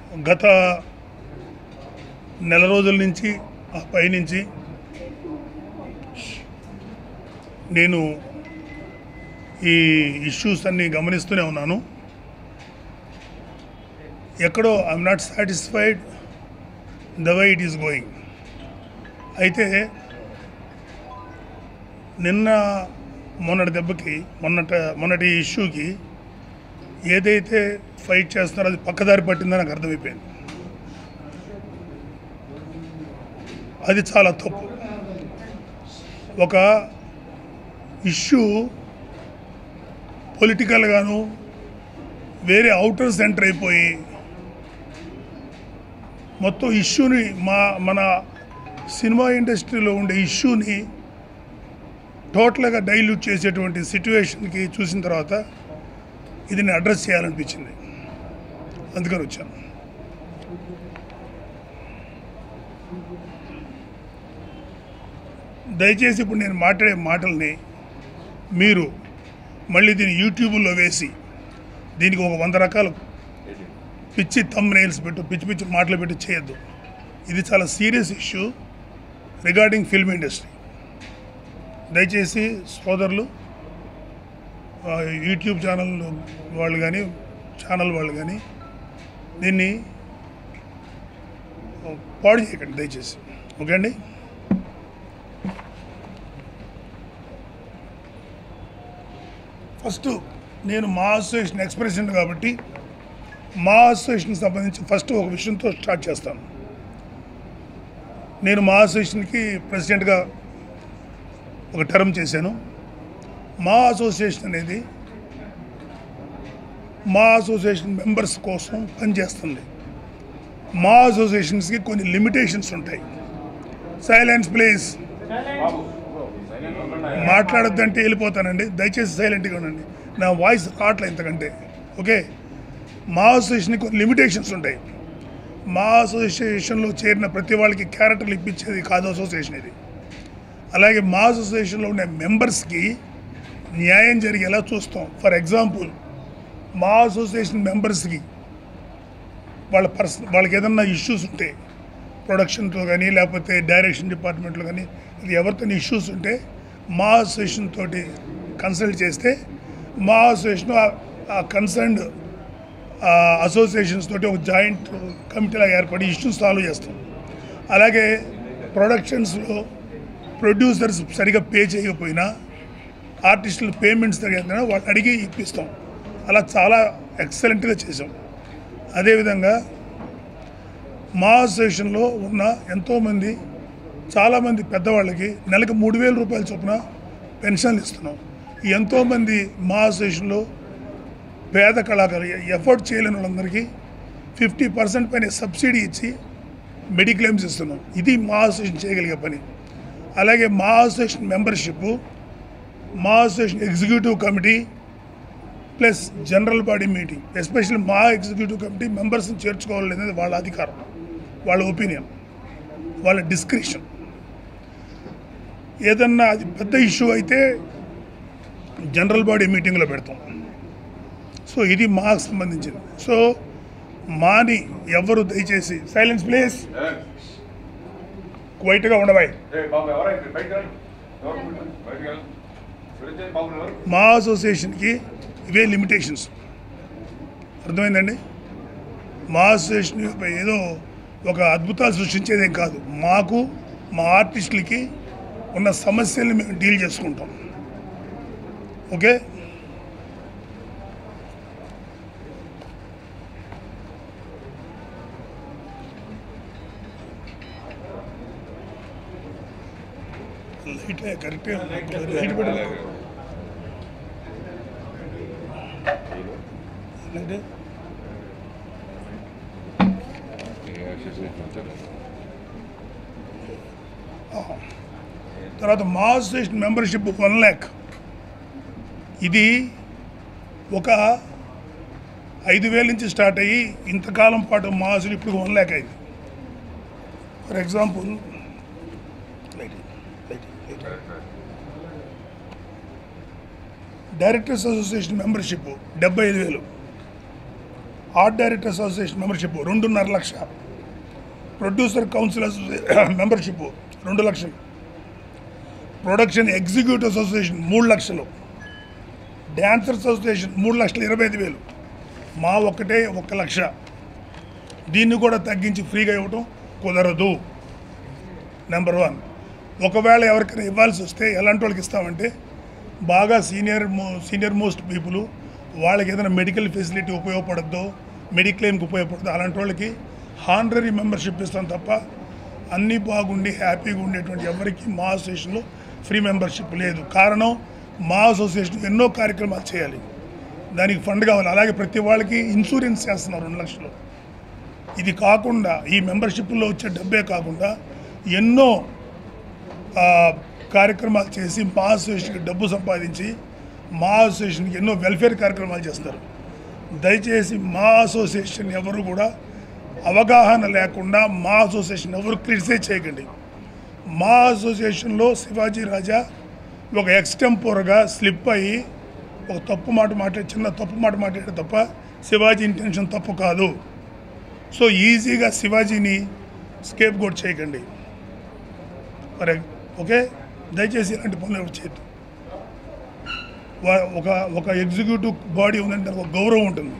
గత నెల రోజుల నుంచి ఆ పైనుంచి నేను ఈ ఇష్యూస్ అన్ని గమనిస్తూనే ఉన్నాను ఎక్కడో I'm not satisfied the way it is going అయితే నిన్న మొన్నటి దెబ్బకి మొన్నట మొన్నటి ఇష్యూకి ఏదైతే ఫైట్ చేస్తున్నారో అది పక్కదారి పట్టిందని నాకు అర్థమైపోయింది అది చాలా తప్పు ఒక ఇష్యూ పొలిటికల్గాను వేరే అవుటర్ సెంటర్ అయిపోయి మొత్తం ఇష్యూని మా మన సినిమా ఇండస్ట్రీలో ఉండే ఇష్యూని టోటల్గా డైల్యూట్ చేసేటువంటి సిచ్యువేషన్కి చూసిన తర్వాత ఇది నేను అడ్రస్ చేయాలనిపించింది అందుకని వచ్చాను దయచేసి ఇప్పుడు నేను మాట్లాడే మాటల్ని మీరు మళ్ళీ దీన్ని యూట్యూబ్లో వేసి దీనికి ఒక వంద రకాలు పిచ్చి తమ్ నెయిల్స్ పెట్టు పిచ్చి పిచ్చి మాటలు పెట్టి చేయొద్దు ఇది చాలా serious issue regarding film industry దయచేసి సోదరులు ఆ, యూట్యూబ్ ఛానల్ వాళ్ళు కానీ ఛానల్ వాళ్ళు కానీ దీన్ని పాడు చేయకండి దయచేసి ఓకే అండి ఫస్ట్ నేను మా అసోసియేషన్ ఎక్స్ప్రెషన్ కాబట్టి మా అసోసియేషన్కి సంబంధించి ఫస్ట్ ఒక విషయంతో స్టార్ట్ చేస్తాను నేను మా అసోసియేషన్కి ప్రెసిడెంట్గా ఒక టర్మ్ చేశాను మా అసోసియేషన్ అనేది మా అసోసియేషన్ మెంబర్స్ కోసం పనిచేస్తుంది మా అసోసియేషన్స్కి కొన్ని లిమిటేషన్స్ ఉంటాయి సైలెన్స్ ప్లీజ్ మాట్లాడొద్దంటే వెళ్ళిపోతానండి దయచేసి సైలెంట్గా ఉండండి నా వాయిస్ రావట్లే ఇంతకంటే ఓకే మా అసోసియేషన్కి కొన్ని లిమిటేషన్స్ ఉంటాయి మా అసోసియేషన్లో చేరిన ప్రతి వాళ్ళకి క్యారెక్టర్లు ఇప్పించేది కాదు అసోసియేషన్ ఇది అలాగే మా అసోసియేషన్లో ఉండే మెంబర్స్కి న్యాయం జరిగేలా చూస్తాం ఫర్ ఎగ్జాంపుల్ మా అసోసియేషన్ మెంబర్స్కి వాళ్ళ పర్సన్ వాళ్ళకి ఏదన్నా ఇష్యూస్ ఉంటే ప్రొడక్షన్తో కానీ లేకపోతే డైరెక్షన్ డిపార్ట్మెంట్లో కానీ ఇది ఎవరితో ఇష్యూస్ ఉంటే మా అసోసియేషన్ తోటి కన్సల్ట్ చేస్తే మా అసోసియేషన్ ఆ కన్సర్న్డ్ అసోసియేషన్స్ తోటి ఒక జాయింట్ కమిటీలాగా ఏర్పడి ఇష్యూస్ సాల్వ్ చేస్తాం అలాగే ప్రొడక్షన్స్లో ప్రొడ్యూసర్స్ సరిగా పే చేయకపోయినా ఆర్టిస్టులు పేమెంట్స్ జరిగినా వాళ్ళు అడిగి ఇప్పిస్తాం అలా చాలా ఎక్సలెంట్గా చేసాం అదేవిధంగా మా అసోసియేషన్లో ఉన్న ఎంతోమంది చాలామంది పెద్దవాళ్ళకి నెలకు మూడు వేల రూపాయల చొప్పున పెన్షన్లు ఇస్తున్నాం ఎంతోమంది మా అసోసియేషన్లో పేద కళాకారు ఎఫర్ట్ చేయలేని వాళ్ళందరికీ ఫిఫ్టీ పర్సెంట్ పైన సబ్సిడీ ఇచ్చి మెడిక్లెయిమ్స్ ఇస్తున్నాం ఇది మా అసోసియేషన్ చేయగలిగే పని అలాగే మా అసోసియేషన్ మెంబర్షిప్ మా association executive committee plus general body meeting especially మా ఎగ్జిక్యూటివ్ కమిటీ మెంబర్స్ని చేర్చుకోవాలి అనేది వాళ్ళ అధికారం వాళ్ళ ఒపీనియన్ వాళ్ళ డిస్క్రిప్షన్ ఏదన్నా అది పెద్ద ఇష్యూ అయితే జనరల్ బాడీ మీటింగ్లో పెడతాం సో ఇది మాకు సంబంధించింది సో మాని ఎవరు దయచేసి సైలెన్స్ ప్లీజ్ క్వైట్గా ఉండబాయి మా అసోసియేషన్కి ఇవే లిమిటేషన్స్ అర్థమైందండి మా అసోసియేషన్ ఏదో ఒక అద్భుతాలు సృష్టించేదేం కాదు మాకు మా ఆర్టిస్టులకి ఉన్న సమస్యల్ని మేము డీల్ చేసుకుంటాం ఓకే లైట్ కరెక్ట్గా లైట్ పెట్టాలి లైట్ తర్వాత మా అసోసియేషన్ మెంబర్షిప్ వన్ ల్యాక్ ఇది ఒక ఐదు వేల నుంచి స్టార్ట్ అయ్యి ఇంతకాలం పాటు మా అసలు ఇప్పుడు వన్ ల్యాక్ అయింది for example directors association membership డెబ్బై ఐదు వేలు ఆర్ట్ డైరెక్టర్ అసోసియేషన్ మెంబర్షిప్ రెండున్నర లక్ష ప్రొడ్యూసర్ కౌన్సిల్ అసోసియేషన్ మెంబర్షిప్ రెండు లక్షలు ప్రొడక్షన్ ఎగ్జిక్యూటివ్ అసోసియేషన్ మూడు లక్షలు డ్యాన్సర్స్ అసోసియేషన్ మూడు లక్షల ఇరవై ఐదు వేలు మా ఒక్కటే ఒక్క లక్ష దీన్ని కూడా తగ్గించి ఫ్రీగా ఇవ్వటం కుదరదు నెంబర్ వన్ ఒకవేళ ఎవరికైనా ఇవ్వాల్సి వస్తే ఎలాంటి వాళ్ళకి ఇస్తామంటే బాగా సీనియర్ మో- సీనియర్ మోస్ట్ పీపుల్ వాళ్ళకి ఏదైనా మెడికల్ ఫెసిలిటీ ఉపయోగపడద్దో మెడిక్లెయిమ్కి ఉపయోగపడద్దో అలాంటి వాళ్ళకి హానరీ మెంబర్షిప్ ఇస్తాం తప్ప అన్నీ బాగుండి హ్యాపీగా ఉండేటువంటి ఎవరికి మా అసోసియేషన్లో ఫ్రీ మెంబర్షిప్ లేదు కారణం మా అసోసియేషన్ ఎన్నో కార్యక్రమాలు చేయాలి దానికి ఫండ్ కావాలి అలాగే ప్రతి వాళ్ళకి ఇన్సూరెన్స్ చేస్తున్నారు రెండు లక్షలు ఇది కాకుండా ఈ మెంబర్షిప్లో వచ్చే డబ్బే కాకుండా ఎన్నో ఆ, కార్యక్రమాలు చేసి మా అసోసియేషన్కి డబ్బు సంపాదించి మా అసోసియేషన్కి ఎన్నో వెల్ఫేర్ కార్యక్రమాలు చేస్తారు దయచేసి మా అసోసియేషన్ ఎవరు కూడా అవగాహన లేకుండా మా అసోసియేషన్ ఎవరు క్రిటిసైజ్ చేయకండి మా అసోసియేషన్లో శివాజీ రాజా ఒక ఎక్స్టెంపోర్గా స్లిప్ అయ్యి ఒక తప్పు మాట మాట్లాడి చిన్న తప్పు మాట మాట్లాడే తప్ప శివాజీ ఇంటెన్షన్ తప్పు కాదు సో ఈజీగా శివాజీని స్కేప్ గోట్ చేయకండి మరి ఓకే దయచేసి ఇలాంటి పనులు ఎవరు చేయొద్దు వా- ఒక ఒక ఎగ్జిక్యూటివ్ బాడీ ఉందంటే దానికి ఒక గౌరవం ఉంటుంది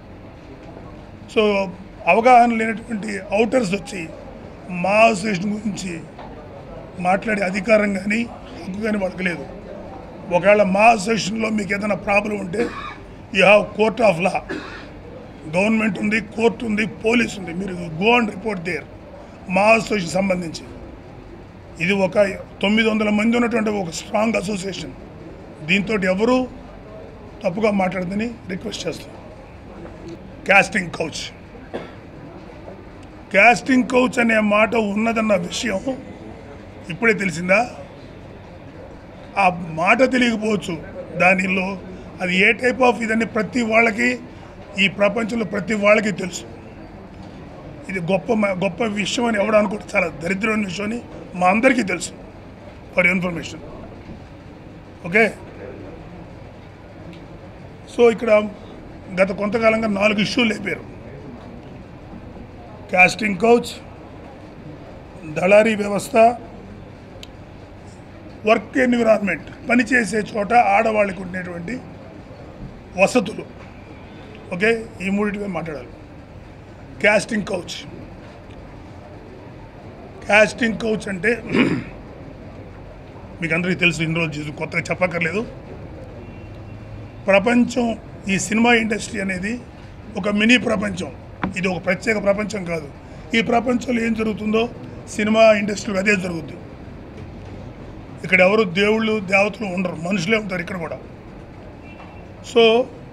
సో అవగాహన లేనటువంటి అవుటర్స్ వచ్చి మా అసోసియేషన్ గురించి మాట్లాడే అధికారం కానీ హక్కు కానీ వాళ్ళకి లేదు ఒకవేళ మా అసోసియేషన్లో మీకు ఏదైనా ప్రాబ్లం ఉంటే you have court of law government ఉంది కోర్టు ఉంది పోలీస్ ఉంది మీరు గో అండ్ రిపోర్ట్ దేర్ మా అసోసియేషన్ సంబంధించి ఇది ఒక తొమ్మిది వందల మంది ఉన్నటువంటి ఒక స్ట్రాంగ్ అసోసియేషన్ దీంతో ఎవరు తప్పుగా మాట్లాడదని రిక్వెస్ట్ చేస్తాం కాస్టింగ్ కౌచ్ కాస్టింగ్ కౌచ్ అనే మాట ఉన్నదన్న విషయం ఇప్పుడే తెలిసిందా ఆ మాట తెలియకపోవచ్చు దానిలో అది ఏ టైప్ ఆఫ్ ఇదని ప్రతి వాళ్ళకి ఈ ప్రపంచంలో ప్రతి వాళ్ళకి తెలుసు ఇది గొప్ప మ- గొప్ప విషయం అని ఎవడు అనుకుంటే చాలా దరిద్రమైన విషయం అని మా అందరికీ తెలుసు ఫర్ ఇన్ఫర్మేషన్ ఓకే సో ఇక్కడ గత కొంతకాలంగా నాలుగు ఇష్యూలు లేపారు కాస్టింగ్ కౌచ్ దళారీ వ్యవస్థ వర్క్ ఎన్విరాన్మెంట్ పనిచేసే చోట ఆడవాళ్ళకి ఉండేటువంటి వసతులు ఓకే ఈ మూడింటిపై మాట్లాడాలి కాస్టింగ్ కౌచ్ కాస్టింగ్ కౌచ్ అంటే మీకు అందరికీ తెలుసు ఇన్ని రోజులు చూసి కొత్తగా చెప్పక్కర్లేదు ప్రపంచం ఈ సినిమా ఇండస్ట్రీ అనేది ఒక మినీ ప్రపంచం ఇది ఒక ప్రత్యేక ప్రపంచం కాదు ఈ ప్రపంచంలో ఏం జరుగుతుందో సినిమా ఇండస్ట్రీలో అదే జరుగుతుంది ఇక్కడ ఎవరు దేవుళ్ళు దేవతలు ఉండరు మనుషులే ఉంటారు ఇక్కడ కూడా సో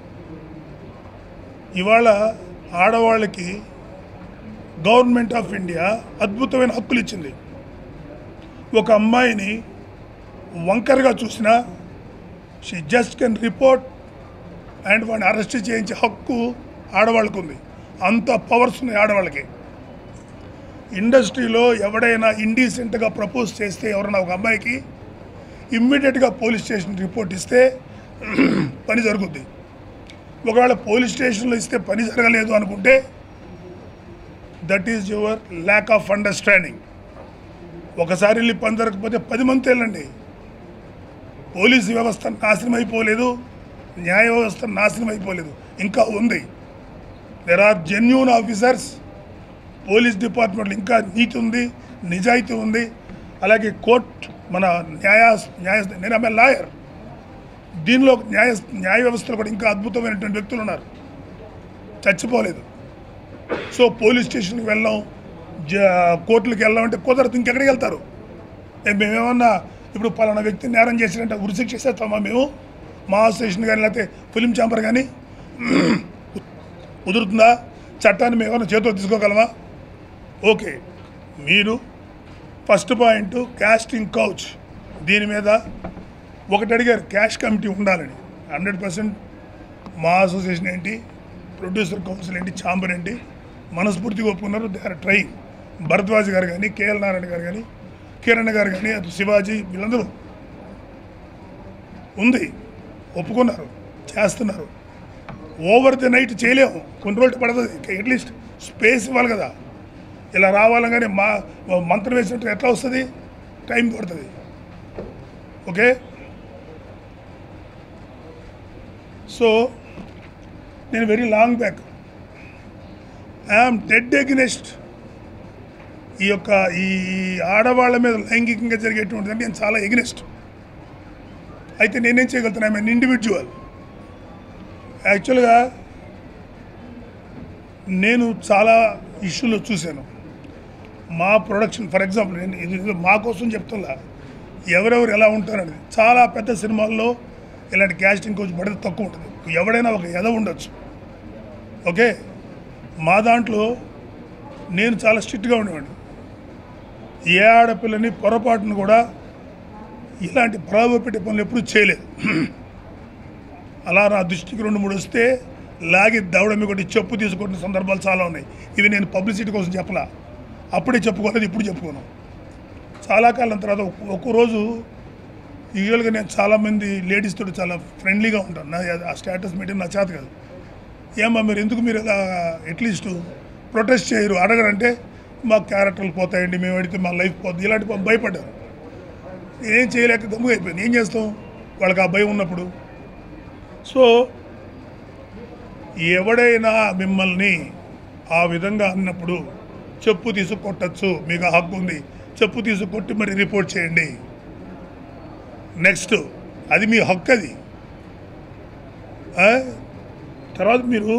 ఇవాళ ఆడవాళ్ళకి గవర్నమెంట్ ఆఫ్ ఇండియా అద్భుతమైన హక్కులు ఇచ్చింది ఒక అమ్మాయిని వంకరగా చూసినా she just can report and వాడిని అరెస్ట్ చేయించే హక్కు ఆడవాళ్ళకు ఉంది అంత పవర్స్ ఉన్నాయి ఆడవాళ్ళకి ఇండస్ట్రీలో ఎవడైనా ఇండీసెంట్గా ప్రపోజ్ చేస్తే ఎవరైనా ఒక అమ్మాయికి ఇమ్మీడియట్గా పోలీస్ స్టేషన్ రిపోర్ట్ ఇస్తే పని జరుగుద్ది ఒకవేళ పోలీస్ స్టేషన్లో ఇస్తే పని జరగలేదు అనుకుంటే that is your lack of understanding ఒకసారి వెళ్ళి పని జరగకపోతే పది మంది వెళ్ళండి పోలీసు వ్యవస్థ నాశనం అయిపోలేదు న్యాయ వ్యవస్థ నాశనం అయిపోలేదు ఇంకా ఉంది there are genuine officers police డిపార్ట్మెంట్లో ఇంకా నీతి ఉంది నిజాయితీ ఉంది అలాగే కోర్ట్ మన న్యాయ న్యాయ నేను ఆమె లాయర్ దీనిలో న్యాయ న్యాయ వ్యవస్థలో కూడా ఇంకా అద్భుతమైనటువంటి వ్యక్తులు ఉన్నారు చచ్చిపోలేదు సో పోలీస్ స్టేషన్కి వెళ్ళాం జ కోర్టులకు వెళ్ళాం అంటే కుదరదు ఇంకెక్కడికి వెళ్తారు ఏ మేమేమన్నా ఇప్పుడు పలానా వ్యక్తి నేరం చేసినట్టే ఉరిశిక్ష చేసేస్తామా మేము మా స్టేషన్ కానీ లేకపోతే ఫిలిం ఛాంబర్ కానీ కుదురుతుందా చట్టాన్ని మేము ఏమైనా చేతిలో తీసుకోగలమా ఓకే మీరు ఫస్ట్ పాయింట్ క్యాస్టింగ్ కౌచ్ దీని మీద ఒకటి అడిగారు క్యాష్ కమిటీ ఉండాలని హండ్రెడ్ పర్సెంట్ మా అసోసియేషన్ ఏంటి ప్రొడ్యూసర్ కౌన్సిల్ ఏంటి ఛాంబర్ ఏంటి మనస్ఫూర్తిగా ఒప్పుకున్నారు దే ఆర్ ట్రైంగ్ భరద్వాజ్ గారు కానీ కేఎల్ నారాయణ గారు కానీ కిరణ్ గారు కానీ అటు శివాజీ వీళ్ళందరూ ఉంది ఒప్పుకున్నారు చేస్తున్నారు ఓవర్ ది నైట్ చేయలేము కొన్ని రోజులు పడుతుంది అట్లీస్ట్ స్పేస్ ఇవ్వాలి కదా ఇలా రావాలని మా మంత్రం వేసినట్టు ఎట్లా వస్తుంది టైం పడుతుంది ఓకే సో నేను very long back I'm dead against ఈ యొక్క ఈ ఆడవాళ్ళ మీద లైంగికంగా జరిగేటువంటిది నేను చాలా ఎగ్నెస్ట్ అయితే నేనేం చేయగలుగుతాను ఐఎమ్ ఇండివిజువల్ యాక్చువల్గా నేను చాలా ఇష్యూలో చూశాను మా ప్రొడక్షన్ ఫర్ ఎగ్జాంపుల్ నేను ఇది ఇది మా కోసం చెప్తున్నా ఎవరెవరు ఎలా ఉంటారని చాలా పెద్ద సినిమాల్లో ఇలాంటి క్యాస్టింగ్ కోచ్ పడితే తక్కువ ఉంటుంది ఎవడైనా ఒక ఎద ఉండొచ్చు ఓకే మా దాంట్లో నేను చాలా స్ట్రిక్ట్గా ఉండేవాడిని ఏ ఆడపిల్లని పొరపాటును కూడా ఇలాంటి ప్రభావ పెట్టే పనులు ఎప్పుడూ చేయలేదు అలా నా దృష్టికి రెండు మూడు వస్తే లాగి దవడమి కొట్టి చెప్పు తీసుకుంటున్న సందర్భాలు చాలా ఉన్నాయి ఇవి నేను పబ్లిసిటీ కోసం చెప్పలా అప్పుడే చెప్పుకోలేదు ఇప్పుడు చెప్పుకోను చాలా కాలం తర్వాత ఒక్క- ఒక్కో రోజు యూజువల్గా నేను చాలామంది లేడీస్ తోటి చాలా ఫ్రెండ్లీగా ఉంటాను నా ఆ స్టేటస్ మీటింగ్ నా చేత కాదు ఏమ్మా మీరు ఎందుకు మీరు ఇలా అట్లీస్ట్ ప్రొటెస్ట్ చేయరు అడగరంటే మా క్యారెక్టర్లు పోతాయండి మేము అడిగితే మా లైఫ్ పోతుంది ఇలాంటి పాపం భయపడ్డారు ఏం చేయలేక గమ్ముగా అయిపోయింది ఏం చేస్తాం వాళ్ళకి ఆ భయం ఉన్నప్పుడు సో ఎవడైనా మిమ్మల్ని ఆ విధంగా అన్నప్పుడు చెప్పు తీసి కొట్టచ్చు మీకు ఆ హక్కు ఉంది చెప్పు తీసి కొట్టి మరి రిపోర్ట్ చేయండి నెక్స్ట్ అది మీ హక్కు అది ఆ? తర్వాత మీరు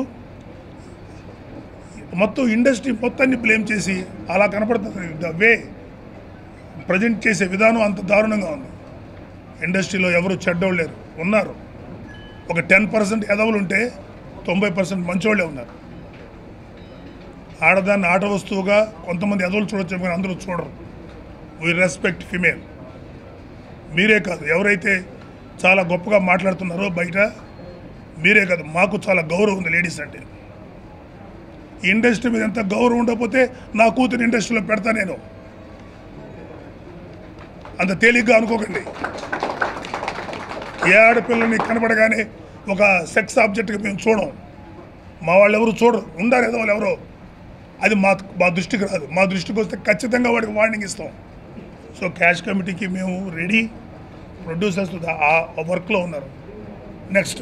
మొత్తం ఇండస్ట్రీ మొత్తాన్ని బ్లేమ్ చేసి అలా కనపడుతుంది ద వే ప్రజెంట్ చేసే విధానం అంత దారుణంగా ఉంది ఇండస్ట్రీలో ఎవరు చెడ్డోళ్ళు లేరు ఉన్నారు ఒక టెన్ పర్సెంట్ ఎదవులు ఉంటే తొంభై పర్సెంట్ మంచోళ్ళే ఉన్నారు ఆడదాన్ని ఆట వస్తువుగా కొంతమంది ఎదవులు చూడొచ్చు కానీ అందరూ చూడరు వీ రెస్పెక్ట్ ఫిమేల్ మీరే కాదు ఎవరైతే చాలా గొప్పగా మాట్లాడుతున్నారో బయట మీరే కాదు మాకు చాలా గౌరవం ఉంది లేడీస్ అంటే ఇండస్ట్రీ మీద ఎంత గౌరవం ఉండకపోతే నా కూతురు ఇండస్ట్రీలో పెడతా నేను అంత తేలిగ్గా అనుకోకండి ఏ ఆడపిల్లని కనపడగానే ఒక సెక్స్ ఆబ్జెక్ట్గా మేము చూడం మా వాళ్ళు ఎవరు చూడరు ఉండారు ఏదో వాళ్ళు ఎవరో అది మా మా దృష్టికి రాదు మా దృష్టికి వస్తే ఖచ్చితంగా వాడికి వార్నింగ్ ఇస్తాం సో క్యాష్ కమిటీకి మేము రెడీ ప్రొడ్యూసర్స్ ఆ వర్క్లో ఉన్నారు నెక్స్ట్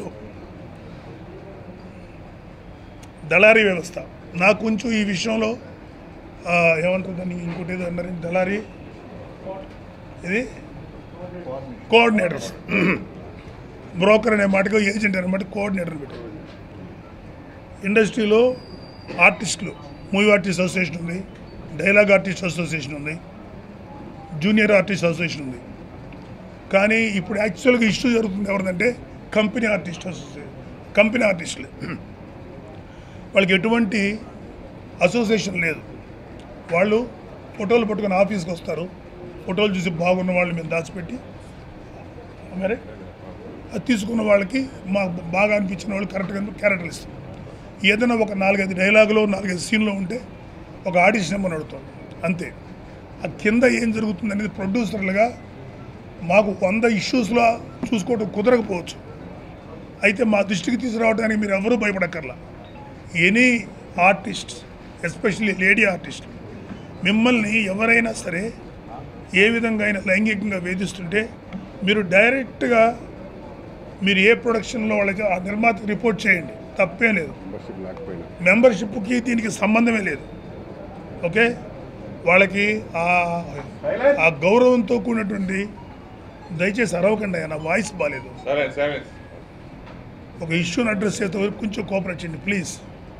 దళారీ వ్యవస్థ నాకు కొంచెం ఈ విషయంలో ఆ, ఏమంటారు దాన్ని ఇంకోటి ఏదో అన్నారు దళారీ ఇది కోఆర్డినేటర్స్ బ్రోకర్ అనే మాటకు ఏజెంట్ అనే మాట కోఆర్డినేటర్ పెట్టారు ఇండస్ట్రీలో ఆర్టిస్టులు మూవీ ఆర్టిస్ట్ అసోసియేషన్ ఉంది డైలాగ్ ఆర్టిస్ట్ అసోసియేషన్ ఉంది జూనియర్ ఆర్టిస్ట్ అసోసియేషన్ ఉంది కానీ ఇప్పుడు యాక్చువల్గా ఇష్యూ జరుగుతుంది ఎవరిదంటే కంపెనీ ఆర్టిస్ట్ అసోసియేషన్ కంపెనీ ఆర్టిస్టులు వాళ్ళకి ఎటువంటి అసోసియేషన్ లేదు వాళ్ళు ఫోటోలు పట్టుకొని ఆఫీస్కి వస్తారు ఫోటోలు చూసి బాగున్న వాళ్ళు మేము దాచిపెట్టి మరి అది తీసుకున్న వాళ్ళకి మాకు బాగా అనిపించిన వాళ్ళు కరెక్ట్గా క్యారెక్టర్లు ఇస్తాం ఏదైనా ఒక నాలుగైదు డైలాగులో నాలుగైదు సీన్లో ఉంటే ఒక ఆడిషన్ ఇమ్మని అడుగుతాం అంతే ఆ కింద ఏం జరుగుతుంది అనేది ప్రొడ్యూసర్లుగా మాకు వంద ఇష్యూస్లో చూసుకోవడం కుదరకపోవచ్చు అయితే మా దృష్టికి తీసుకురావడానికి మీరు ఎవరూ భయపడక్కర్లా any artist especially lady artist మిమ్మల్ని ఎవరైనా సరే ఏ విధంగా అయినా లైంగికంగా వేధిస్తుంటే మీరు డైరెక్ట్గా మీరు ఏ ప్రొడక్షన్లో వాళ్ళకి ఆ నిర్మాతకి రిపోర్ట్ చేయండి తప్పేం లేదు మెంబర్షిప్ లేకపోయినా మెంబర్షిప్కి దీనికి సంబంధమే లేదు ఓకే వాళ్ళకి ఆ ఆ గౌరవంతో కూడినటువంటి దయచేసి అరవకండి నా వాయిస్ బాగాలేదు సరే సరే ఒక ఇష్యూని అడ్రస్ చేస్తే వరకు కొంచెం కోఆపరేట్ చేయండి ప్లీజ్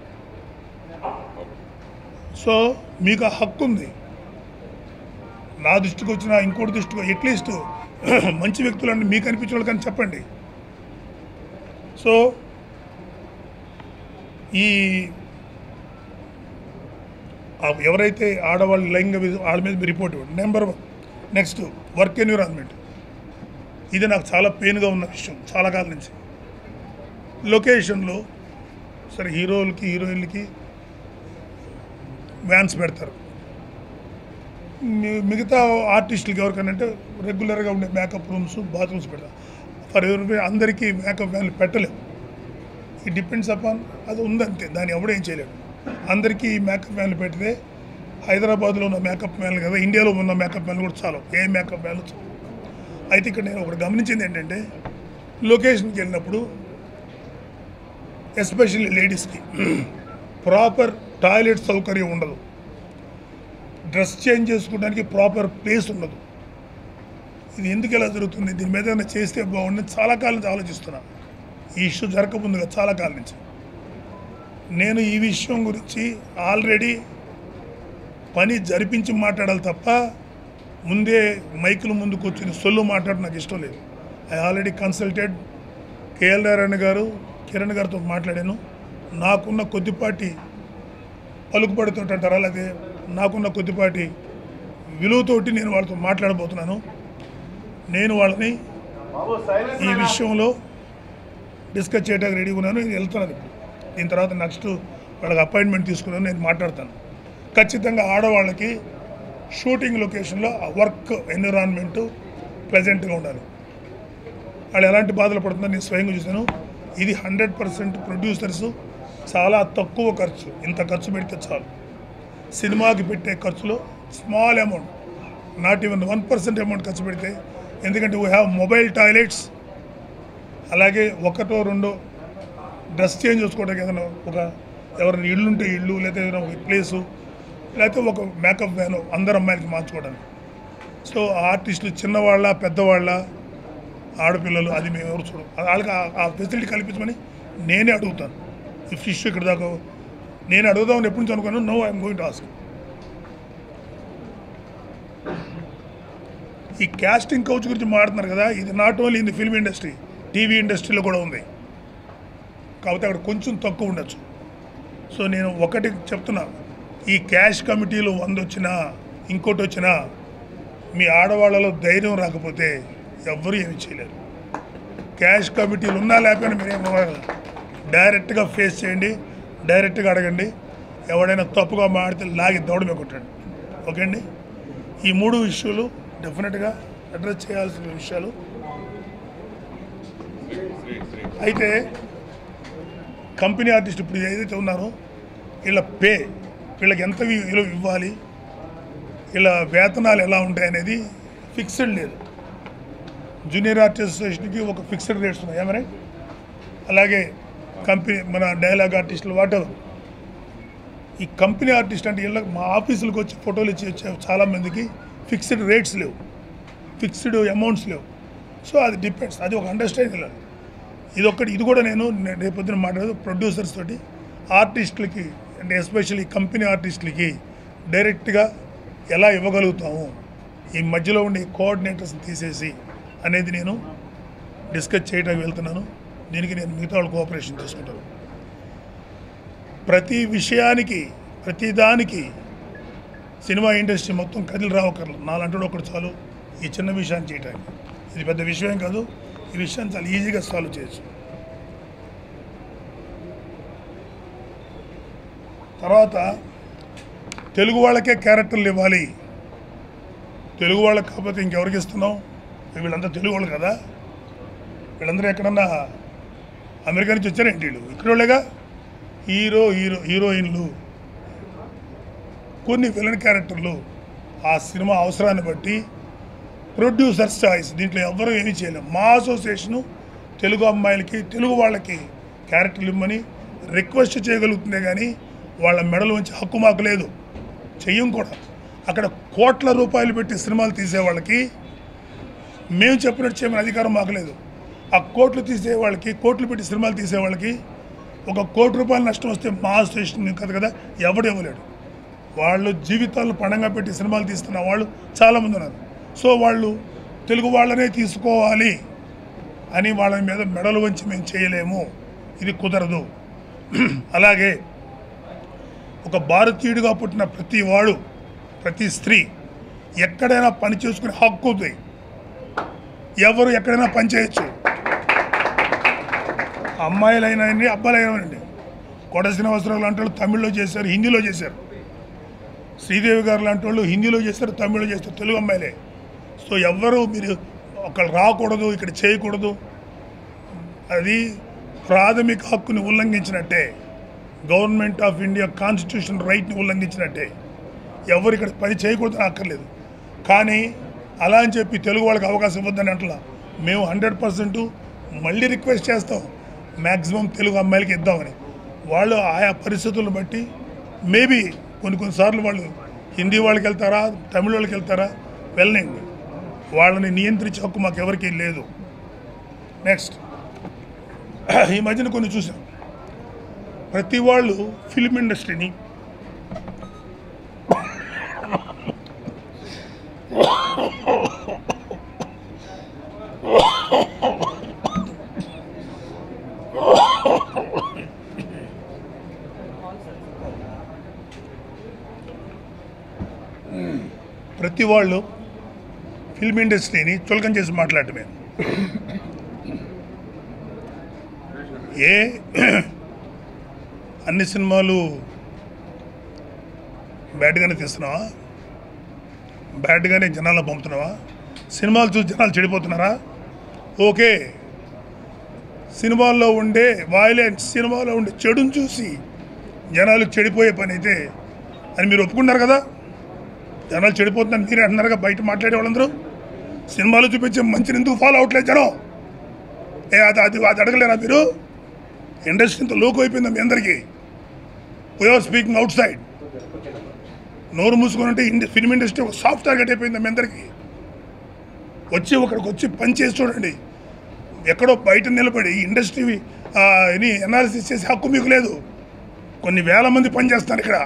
సో మీకు ఆ హక్కు ఉంది నా దృష్టికి వచ్చిన ఇంకోటి దృష్టికి అట్లీస్ట్ మంచి వ్యక్తులని మీకు అనిపించే వాళ్ళు కానీ చెప్పండి సో ఈ ఆ ఎవరైతే ఆడవాళ్ళు లైంగిక విధ- వాళ్ళ మీద మీరు రిపోర్ట్ ఇవ్వండి number one next work environment ఇది నాకు చాలా పెయిన్గా ఉన్న విషయం చాలా కాలం నుంచి లొకేషన్లో సరే హీరోలకి హీరోయిన్లకి వ్యాన్స్ పెడతారు మి- మిగతా ఆర్టిస్టులకి ఎవరికైనా అంటే రెగ్యులర్గా ఉండే మేకప్ రూమ్స్ బాత్రూమ్స్ పెడతారు ఫర్ ఎవరి అందరికీ మేకప్ వ్యాన్లు పెట్టలేము ఇట్ డిపెండ్స్ అపాన్ అది ఉందంతే దాన్ని ఎవడేం చేయలేడు అందరికీ ఈ మేకప్ మ్యాన్లు పెడితే హైదరాబాద్లో ఉన్న మేకప్ మ్యాన్లు కదా ఇండియాలో ఉన్న మేకప్ మ్యాన్లు కూడా చాలు ఏ మేకప్ మ్యాన్లు చాలు అయితే ఇక్కడ నేను ఒకటి గమనించింది ఏంటంటే లొకేషన్కి వెళ్ళినప్పుడు ఎస్పెషల్లీ లేడీస్కి ప్రాపర్ టాయిలెట్ సౌకర్యం ఉండదు డ్రెస్ చేంజ్ చేసుకోవడానికి ప్రాపర్ ప్లేస్ ఉండదు ఇది ఎందుకు ఇలా జరుగుతుంది దీని మీద ఏమైనా చేస్తే బాగుండని చాలా కాలం నుంచి ఆలోచిస్తున్నా ఈ ఇష్యూ జరగకముందుగా చాలా కాలం నుంచి నేను ఈ విషయం గురించి ఆల్రెడీ పని జరిపించి మాట్లాడాలి తప్ప ముందే మైకుల ముందు కూర్చుని సొల్లు మాట్లాడడం నాకు ఇష్టం లేదు I already consulted KL Narayana garu Kiran గారితో మాట్లాడాను నాకున్న కొద్దిపాటి పలుకుబడితో అంటారా లేకపోతే నాకున్న కొద్దిపాటి విలువతోటి నేను వాళ్ళతో మాట్లాడబోతున్నాను నేను వాళ్ళని ఈ విషయంలో డిస్కస్ చేయడానికి రెడీగా ఉన్నాను నేను వెళ్తున్నాను ఇప్పుడు దీని తర్వాత నెక్స్ట్ వాళ్ళకి అపాయింట్మెంట్ తీసుకున్నాను నేను మాట్లాడతాను ఖచ్చితంగా ఆడవాళ్ళకి షూటింగ్ లొకేషన్లో ఆ వర్క్ ఎన్విరాన్మెంట్ ప్లెజెంట్గా ఉండాలి వాళ్ళు ఎలాంటి బాధలు పడుతుందో నేను స్వయంగా చూశాను ఇది హండ్రెడ్ పర్సెంట్ ప్రొడ్యూసర్స్ చాలా తక్కువ ఖర్చు ఇంత ఖర్చు పెడితే చాలు సినిమాకి పెట్టే ఖర్చులో small amount not even one percent amount ఖర్చు పెడితే ఎందుకంటే వీ హ్యావ్ మొబైల్ టాయిలెట్స్ అలాగే ఒకటో రెండో డ్రెస్ చేంజ్ చేసుకోవడానికి ఏదైనా ఒక ఎవరైనా ఇల్లు ఉంటే ఇల్లు లేదా ఏదైనా ఒక ప్లేసు లేకపోతే ఒక మేకప్ వ్యాన్ అందరు అమ్మాయిలకి మార్చుకోవడానికి సో ఆర్టిస్టులు చిన్నవాళ్ళ పెద్దవాళ్ళ ఆడపిల్లలు అది మేము ఎవరు చూడం అది వాళ్ళకి ఆ- ఆ ఫెసిలిటీ కల్పించమని నేనే అడుగుతాను ఈ ఫిష్ ఇక్కడ దాకా నేను అడుగుదామని ఎప్పటి నుంచి అనుకున్నాను no I'm going to ask ఈ క్యాస్టింగ్ కౌచ్ గురించి మాట్లాడుతున్నారు కదా ఇది not only in the film industry TV ఇండస్ట్రీలో కూడా ఉంది కాకపోతే అక్కడ కొంచెం తక్కువ ఉండొచ్చు సో నేను ఒకటి చెప్తున్నా ఈ క్యాష్ కమిటీలు వంద వచ్చినా ఇంకోటి వచ్చినా మీ ఆడవాళ్ళలో ధైర్యం రాకపోతే ఎవ్వరూ ఏమి చేయలేరు క్యాష్ కమిటీలు ఉన్నా లేకపోయినా మీరేం అవ్వగలరు. డైరెక్ట్గా ఫేస్ చేయండి డైరెక్ట్గా అడగండి ఎవడైనా తప్పుగా మాడితే లాగి దౌడమే కొట్టండి ఓకే అండి ఈ మూడు ఇష్యూలు డెఫినెట్గా అడ్రస్ చేయాల్సిన విషయాలు అయితే కంపెనీ ఆర్టిస్ట్ ఇప్పుడు ఏదైతే ఉన్నారో వీళ్ళ పే వీళ్ళకి ఎంత వి- విలువ ఇవ్వాలి వీళ్ళ వేతనాలు ఎలా ఉంటాయి అనేది ఫిక్స్డ్ లేదు జూనియర్ ఆర్టిస్ట్ అసోసియేషన్కి ఒక ఫిక్స్డ్ రేట్స్ ఉన్నాయి ఏమరే అలాగే కంపెనీ మన డైలాగ్ ఆర్టిస్టులు వాటెవర్ ఈ కంపెనీ ఆర్టిస్ట్ అంటే వీళ్ళకి మా ఆఫీసులకు వచ్చి ఫోటోలు ఇచ్చి వచ్చే చాలామందికి ఫిక్స్డ్ రేట్స్ లేవు ఫిక్స్డ్ అమౌంట్స్ లేవు సో అది డిపెండ్స్ అది ఒక అండర్స్టాండింగ్ లేదు ఇది ఒక్కటి ఇది కూడా నేను నే- రేపొద్దున మాట్లాడదు ప్రొడ్యూసర్స్ తోటి ఆర్టిస్టులకి అంటే ఎస్పెషల్లీ కంపెనీ ఆర్టిస్టులకి డైరెక్ట్గా ఎలా ఇవ్వగలుగుతాము ఈ మధ్యలో ఉండే కోఆర్డినేటర్స్ని తీసేసి అనేది నేను డిస్కస్ చేయడానికి వెళ్తున్నాను దీనికి నేను మిగతా వాళ్ళు కోఆపరేషన్ తీసుకుంటాను ప్రతి విషయానికి ప్రతి దానికి సినిమా ఇండస్ట్రీ మొత్తం కదిలి రావక్కర్లేదు నాలంటాడు ఒకటి చాలు ఈ చిన్న విషయాన్ని చేయడానికి ఇది పెద్ద విషయం కాదు ఈ విషయాన్ని చాలా ఈజీగా సాల్వ్ చేయొచ్చు తర్వాత తెలుగు వాళ్ళకే క్యారెక్టర్లు ఇవ్వాలి తెలుగు వాళ్ళకి కాకపోతే ఇంకెవరికి ఇస్తున్నాం వీళ్ళంతా తెలుగు వాళ్ళు కదా వీళ్ళందరూ ఎక్కడన్నా అమెరికా నుంచి వచ్చారేంటి వీళ్ళు ఇక్కడ వాళ్ళేగా హీరో హీరో హీరోయిన్లు కొన్ని విలన్ క్యారెక్టర్లు ఆ సినిమా అవసరాన్ని బట్టి ప్రొడ్యూసర్స్ చాయిస్ దీంట్లో ఎవ్వరూ ఏమీ చేయలేం మా అసోసియేషను తెలుగు అమ్మాయిలకి తెలుగు వాళ్ళకి క్యారెక్టర్లు ఇమ్మని రిక్వెస్ట్ చేయగలుగుతుందే కానీ వాళ్ళ మెడలు ఉంచి హక్కు మాకు లేదు చెయ్యం కూడా అక్కడ కోట్ల రూపాయలు పెట్టి సినిమాలు తీసే వాళ్ళకి మేము చెప్పినట్టు చేయమని అధికారం మాకు లేదు ఆ కోట్లు తీసే వాళ్ళకి కోట్లు పెట్టి సినిమాలు తీసే వాళ్ళకి ఒక కోటి రూపాయల నష్టం వస్తే మా అసోసియేషన్ కదా కదా ఎవడు ఇవ్వలేడు వాళ్ళు జీవితాలను పణంగా పెట్టి సినిమాలు తీస్తున్న వాళ్ళు చాలామంది ఉన్నారు సో వాళ్ళు తెలుగు వాళ్ళనే తీసుకోవాలి అని వాళ్ళ మీద మెడలు వంచి మేము చేయలేము ఇది కుదరదు అలాగే ఒక భారతీయుడిగా పుట్టిన ప్రతి వాడు ప్రతి స్త్రీ ఎక్కడైనా పని చేసుకునే హక్కు ఉంది ఎవరు ఎక్కడైనా పని చేయొచ్చు అమ్మాయిలైనా అబ్బాయిలైనానండి కొడ శ్రీనివాసరావు లాంటి వాళ్ళు తమిళ్లో చేశారు హిందీలో చేశారు శ్రీదేవి గారు లాంటి వాళ్ళు హిందీలో చేస్తారు తమిళ్లో చేస్తారు తెలుగు అమ్మాయిలే సో ఎవ్వరు మీరు ఒకళ్ళు రాకూడదు ఇక్కడ చేయకూడదు అది ప్రాథమిక హక్కుని ఉల్లంఘించినట్టే గవర్నమెంట్ ఆఫ్ ఇండియా కాన్స్టిట్యూషన్ రైట్ని ఉల్లంఘించినట్టే ఎవరు ఇక్కడ పని చేయకూడదని అక్కర్లేదు కానీ అలా అని చెప్పి తెలుగు వాళ్ళకి అవకాశం ఇవ్వద్దని అంటలా మేము హండ్రెడ్ పర్సెంట్ మళ్ళీ రిక్వెస్ట్ చేస్తాం మ్యాక్సిమం తెలుగు అమ్మాయిలకి ఇద్దామని వాళ్ళు ఆయా పరిస్థితులను బట్టి మేబీ కొన్ని కొన్నిసార్లు వాళ్ళు హిందీ వాళ్ళకి వెళ్తారా తమిళ వాళ్ళకి వెళ్తారా వెళ్ళండి వాళ్ళని నియంత్రించే హక్కు మాకు ఎవరికీ లేదు నెక్స్ట్ ఈ మధ్యన కొన్ని చూసాం ప్రతి వాళ్ళు ఫిల్మ్ ఇండస్ట్రీని ప్రతి వాళ్ళు ఫిల్మ్ ఇండస్ట్రీని చులకం చేసి మాట్లాడటమే ఏ అన్ని సినిమాలు బ్యాడ్గానే తీస్తున్నావా బ్యాడ్గానే జనాల్లో పంపుతున్నావా సినిమాలు చూసి జనాలు చెడిపోతున్నారా ఓకే సినిమాల్లో ఉండే వాయిలెన్స్ సినిమాలో ఉండే చెడుని చూసి జనాలు చెడిపోయే పని అయితే అని మీరు ఒప్పుకున్నారు కదా జనాలు చెడిపోతుందని మీరే అంటున్నారుగా బయట మాట్లాడే వాళ్ళందరూ సినిమాలో చూపించే మంచిని ఎందుకు ఫాలో అవట్లేదు జనం ఏ అది అది అది అడగలేరా మీరు ఇండస్ట్రీ ఇంత లోకు అయిపోయిందా మీ అందరికీ వీఆర్ స్పీకింగ్ అవుట్ సైడ్ నోరు మూసుకొని ఉంటే ఇండి ఫిల్మ్ ఇండస్ట్రీ ఒక సాఫ్ట్ టార్గెట్ అయిపోయింది మీ అందరికీ వచ్చి ఒకడికి వచ్చి పని చేసి చూడండి ఎక్కడో బయట నిలబడి ఇండస్ట్రీ ఎనీ అనాలిసిస్ చేసే హక్కు మీకు లేదు కొన్ని వేల మంది పని చేస్తున్నారు ఇక్కడ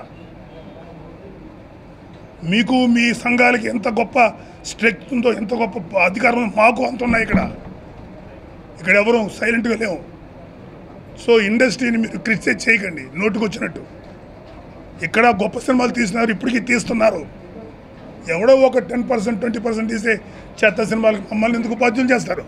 మీకు మీ సంఘాలకి ఎంత గొప్ప స్ట్రెంగ్త్ ఉందో ఎంత గొప్ప అధికారం ఉందో మాకు అంత ఉన్నాయి ఇక్కడ ఇక్కడ ఎవరు సైలెంట్గా లేవు సో ఇండస్ట్రీని మీరు క్రిటిసైజ్ చేయకండి నోటుకు వచ్చినట్టు ఇక్కడ గొప్ప సినిమాలు తీసినారు ఇప్పటికీ తీస్తున్నారు ఎవడో ఒక టెన్ పర్సెంట్ ట్వంటీ పర్సెంట్ తీసే చెత్త సినిమాలకు మమ్మల్ని ఎందుకు బాధ్యులు చేస్తారు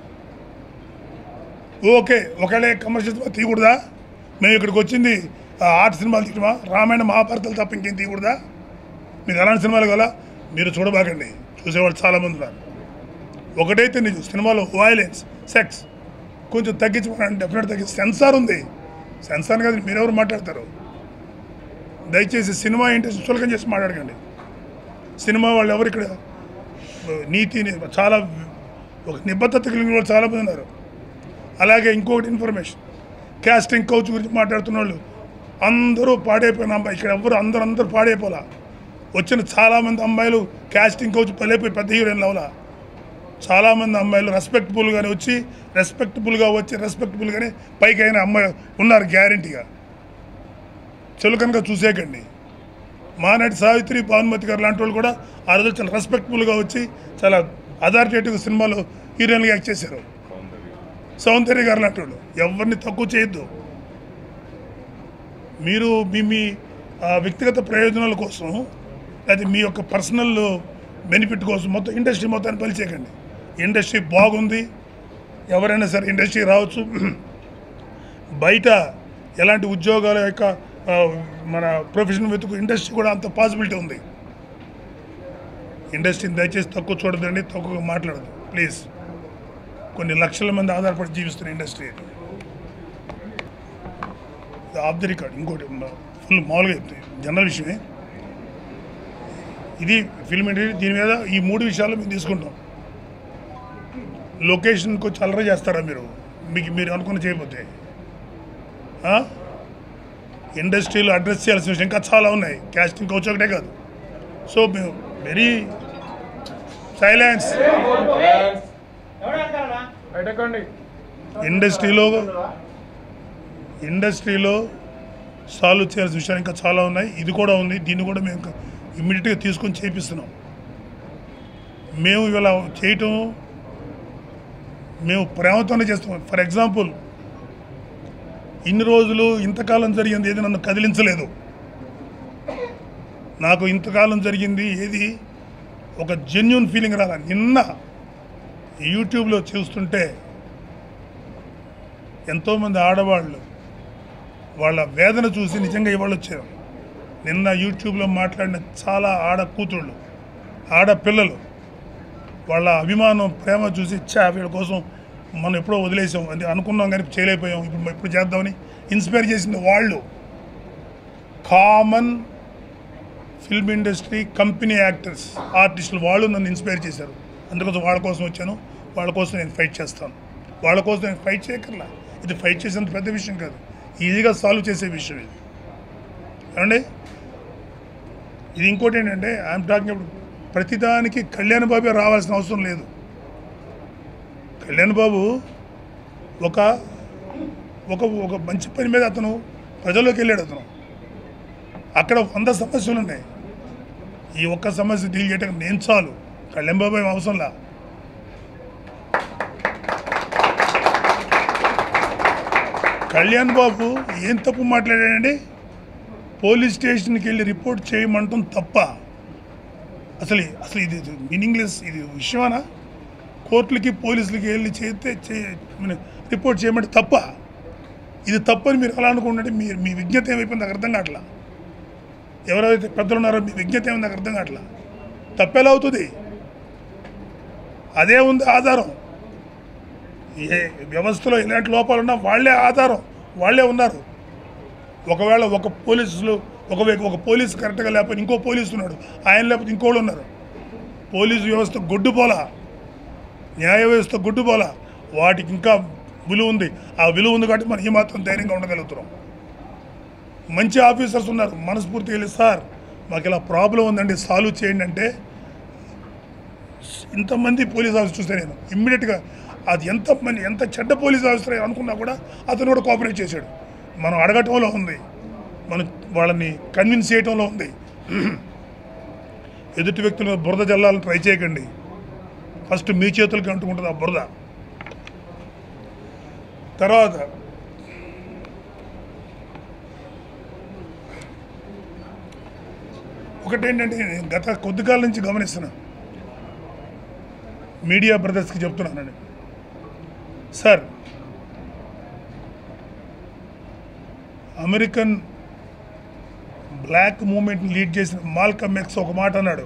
ఓకే ఒకవేళ కమర్షియల్ సినిమా తీయకూడదా మేము ఇక్కడికి వచ్చింది ఆ, ఆర్ట్ సినిమాలు తీయడమా రామాయణ మహాభారతాలు తప్ప ఇంకేం తీయకూడదా మీకు అలాంటి సినిమాలు కదా మీరు చూడబాకండి చూసేవాళ్ళు చాలామంది ఉన్నారు ఒకటైతే నిజం సినిమాలో వైలెన్స్ సెక్స్ కొంచెం తగ్గించమని డెఫినెట్ తగ్గించి సెన్సార్ ఉంది సెన్సార్ కాదు మీరెవరు మాట్లాడతారు దయచేసి సినిమా ఇంట్రెస్ట్ చులకం చేసి మాట్లాడకండి సినిమా వాళ్ళు ఎవరు ఇక్కడ నీతిని చాలా ఒక నిబద్ధత కలిగిన వాళ్ళు చాలామంది ఉన్నారు అలాగే ఇంకొకటి ఇన్ఫర్మేషన్ క్యాస్టింగ్ కౌచ్ గురించి మాట్లాడుతున్న వాళ్ళు అందరూ పాడైపోయిన అమ్మాయి ఇక్కడ ఎవరు అందరూ అందరూ పాడైపోలా వచ్చిన చాలామంది అమ్మాయిలు క్యాస్టింగ్ కౌచ్ పలైపోయి పెద్ద హీరోయిన్ లవలా చాలామంది అమ్మాయిలు రెస్పెక్టబుల్గానే వచ్చి రెస్పెక్టబుల్గా వచ్చి రెస్పెక్టబుల్గానే పైకి అయిన అమ్మాయి ఉన్నారు గ్యారంటీగా చులకనగా చూసేకండి మానాటి సావిత్రి భానుమతి గారు లాంటి వాళ్ళు కూడా ఆ రోజు చాలా రెస్పెక్టబుల్గా వచ్చి చాలా అథారిటేటివ్ సినిమాలో హీరోయిన్గా యాక్ట్ చేశారు సౌందర్య గారు లాంటి వాళ్ళు ఎవరిని తక్కువ చేయొద్దు మీరు మీ మీ ఆ, వ్యక్తిగత ప్రయోజనాల కోసం లేదా మీ యొక్క పర్సనల్ బెనిఫిట్ కోసం మొత్తం ఇండస్ట్రీ మొత్తాన్ని పలిచేయకండి ఇండస్ట్రీ బాగుంది ఎవరైనా సరే ఇండస్ట్రీ రావచ్చు బయట ఎలాంటి ఉద్యోగాల యొక్క ఆ, మన ప్రొఫెషన్ వెతుకు ఇండస్ట్రీ కూడా అంత పాసిబిలిటీ ఉంది ఇండస్ట్రీని దయచేసి తక్కువ చూడదండి తక్కువగా మాట్లాడదు ప్లీజ్ కొన్ని లక్షల మంది ఆధారపడి జీవిస్తున్న ఇండస్ట్రీ ఇది ఆఫ్ ది రికార్డ్ ఇంకోటి ఫుల్ మామూలుగా చెప్తాయి జనరల్ విషయమే ఇది ఫిల్మ్ ఇండస్ట్రీ దీని మీద ఈ మూడు విషయాలు మేము తీసుకుంటాం లొకేషన్కి వచ్చి అల్లరి చేస్తారా మీరు మీకు మీరు అనుకుని చేయకపోతే ఆ? ఇండస్ట్రీలో అడ్రస్ చేయాల్సిన విషయం ఇంకా చాలా ఉన్నాయి క్యాస్టింగ్ కోచ్ ఒకటే కాదు సో మేము వెరీ సైలెన్స్ బయటకండి ఇండస్ట్రీలో ఇండస్ట్రీలో సాల్వ్ చేయాల్సిన విషయాలు ఇంకా చాలా ఉన్నాయి ఇది కూడా ఉంది దీన్ని కూడా మేము ఇమ్మీడియట్గా తీసుకొని చేపిస్తున్నాం మేము ఇవాళ చేయటం మేము ప్రేమతోనే చేస్తాం ఫర్ ఎగ్జాంపుల్ ఇన్ని రోజులు ఇంతకాలం జరిగింది ఏది నన్ను కదిలించలేదు నాకు ఇంతకాలం జరిగింది ఏది ఒక జెన్యున్ ఫీలింగ్ రాల నిన్న యూట్యూబ్లో చూస్తుంటే ఎంతోమంది ఆడవాళ్ళు వాళ్ళ వేదన చూసి నిజంగా ఇవాళ వచ్చారు నిన్న యూట్యూబ్లో మాట్లాడిన చాలా ఆడ కూతుళ్ళు ఆడపిల్లలు వాళ్ళ అభిమానం ప్రేమ చూసి చా వీళ్ళ కోసం మనం ఎప్పుడో వదిలేసాం అది అనుకున్నాం కానీ చేయలేకపోయాం ఇప్పుడు ఇప్పుడు చేద్దామని ఇన్స్పైర్ చేసింది వాళ్ళు common film industry company actors ఆర్టిస్టులు వాళ్ళు నన్ను ఇన్స్పైర్ చేశారు అందుకోసం వాళ్ళ కోసం వచ్చాను వాళ్ళ కోసం నేను ఫైట్ చేస్తాను వాళ్ళ కోసం నేను ఫైట్ చేయకర్లా ఇది ఫైట్ చేసేంత పెద్ద విషయం కాదు ఈజీగా సాల్వ్ చేసే విషయం ఇది ఏమండి ఇది ఇంకోటి ఏంటంటే ఐఎమ్ టాకింగ్ ఇప్పుడు ప్రతిదానికి కళ్యాణ్ బాబే రావాల్సిన అవసరం లేదు కళ్యాణ్ బాబు ఒక ఒక ఒక మంచి పని మీద అతను ప్రజల్లోకి వెళ్ళాడు అతను అక్కడ వంద సమస్యలు ఉన్నాయి ఈ ఒక్క సమస్య డీల్ చేయడానికి నేను చాలు కళ్యాణ్ బాబు ఏం అవసరంలా కళ్యాణ్ బాబు ఏం తప్పు మాట్లాడాడండి పోలీస్ స్టేషన్కి వెళ్ళి రిపోర్ట్ చేయమంటాం తప్ప అసలు అసలు ఇది మీనింగ్లెస్ ఇది విషయమా కోర్టులకి పోలీసులకి వెళ్ళి చేస్తే చే- మన రిపోర్ట్ చేయమంటే తప్ప ఇది తప్పని మీరు ఎలా అనుకుంటే మీ మీ విజ్ఞత ఏమైపోయింది నాకు అర్థం కావట్లా ఎవరైతే పెద్దలు ఉన్నారో మీ విజ్ఞత ఏమైంది నాకు అర్థం కావట్లా తప్పేలా అవుతుంది అదే ఉంది ఆధారం ఏ వ్యవస్థలో ఎలాంటి లోపాలు ఉన్నా వాళ్ళే ఆధారం వాళ్ళే ఉన్నారు ఒకవేళ ఒక పోలీసులు ఒక వ్యక్తి- ఒక పోలీసు కరెక్ట్గా లేకపోతే ఇంకో పోలీసు ఉన్నాడు ఆయన లేకపోతే ఇంకోళ్ళు ఉన్నారు పోలీసు వ్యవస్థ గొడ్డుపోలా న్యాయ వ్యవస్థ గొడ్డుపోలా వాటికి ఇంకా విలువ ఉంది ఆ విలువ ఉంది కాబట్టి మనం ఈ మాత్రం ధైర్యంగా ఉండగలుగుతున్నాం మంచి ఆఫీసర్స్ ఉన్నారు మనస్ఫూర్తిగా వెళ్ళి సార్ మాకు ఇలా ప్రాబ్లం ఉందండి సాల్వ్ చేయండి అంటే ఇంతమంది పోలీస్ ఆఫీసర్ చూస్తే నేను ఇమ్మీడియట్గా అది ఎంత మంది ఎంత చెడ్డ పోలీస్ ఆఫీసర్ అనుకున్నా కూడా అతను కూడా కోఆపరేట్ చేశాడు మనం అడగటంలో ఉంది మనం వాళ్ళని కన్విన్స్ చేయటంలో ఉంది ఎదుటి వ్యక్తుల మీద బురద జల్లాలని ట్రై చేయకండి ఫస్ట్ మీ చేతులకి అంటుకుంటుంది ఆ బురద తర్వాత ఒకటేంటంటే నేను గత కొద్ది కాలం నుంచి గమనిస్తున్నా మీడియా బ్రదర్స్కి చెప్తున్నానండి సార్ అమెరికన్ బ్లాక్ మూమెంట్ని లీడ్ చేసిన మాల్కమ్ ఎక్స్ ఒక మాట అన్నాడు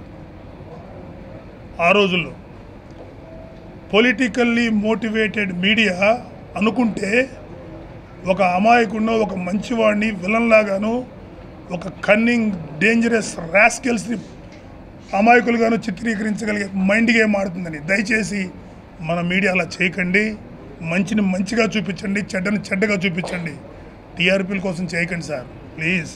ఆ రోజుల్లో పొలిటికల్లీ మోటివేటెడ్ మీడియా అనుకుంటే ఒక అమాయకుడినో ఒక మంచివాడిని విలన్ లాగాను ఒక కన్నింగ్ డేంజరస్ రాస్కెల్స్ని అమాయకులుగాను చిత్రీకరించగలిగే మైండ్ గేమ్ ఆడుతుందని దయచేసి మన మీడియా అలా చేయకండి మంచిని మంచిగా చూపించండి చెడ్డని చెడ్డగా చూపించండి టీఆర్పీల కోసం చేయకండి సార్ ప్లీజ్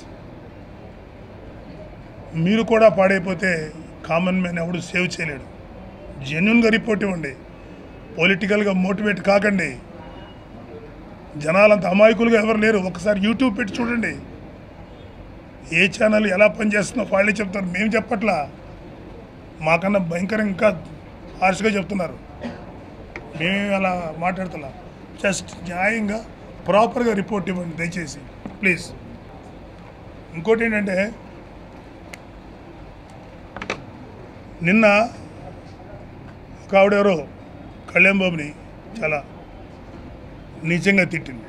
మీరు కూడా పాడైపోతే కామన్ మ్యాన్ ఎవడు సేవ్ చేయలేడు జెన్యున్గా రిపోర్ట్ ఇవ్వండి పొలిటికల్గా మోటివేట్ కాకండి జనాలంత అమాయకులుగా ఎవరు లేరు ఒకసారి యూట్యూబ్ పెట్టి చూడండి ఏ ఛానల్ ఎలా పనిచేస్తుందో వాళ్ళే చెప్తారు మేము చెప్పట్లా మాకన్నా భయంకరంగా ఇంకా హార్ష్గా చెప్తున్నారు మేమేమి అలా మాట్లాడుతున్నా జస్ట్ న్యాయంగా ప్రాపర్గా రిపోర్ట్ ఇవ్వండి దయచేసి ప్లీజ్ ఇంకోటి ఏంటంటే నిన్న ఒక ఆవిడెవరో కళ్యాణ్ బాబుని చాలా నీచంగా తిట్టింది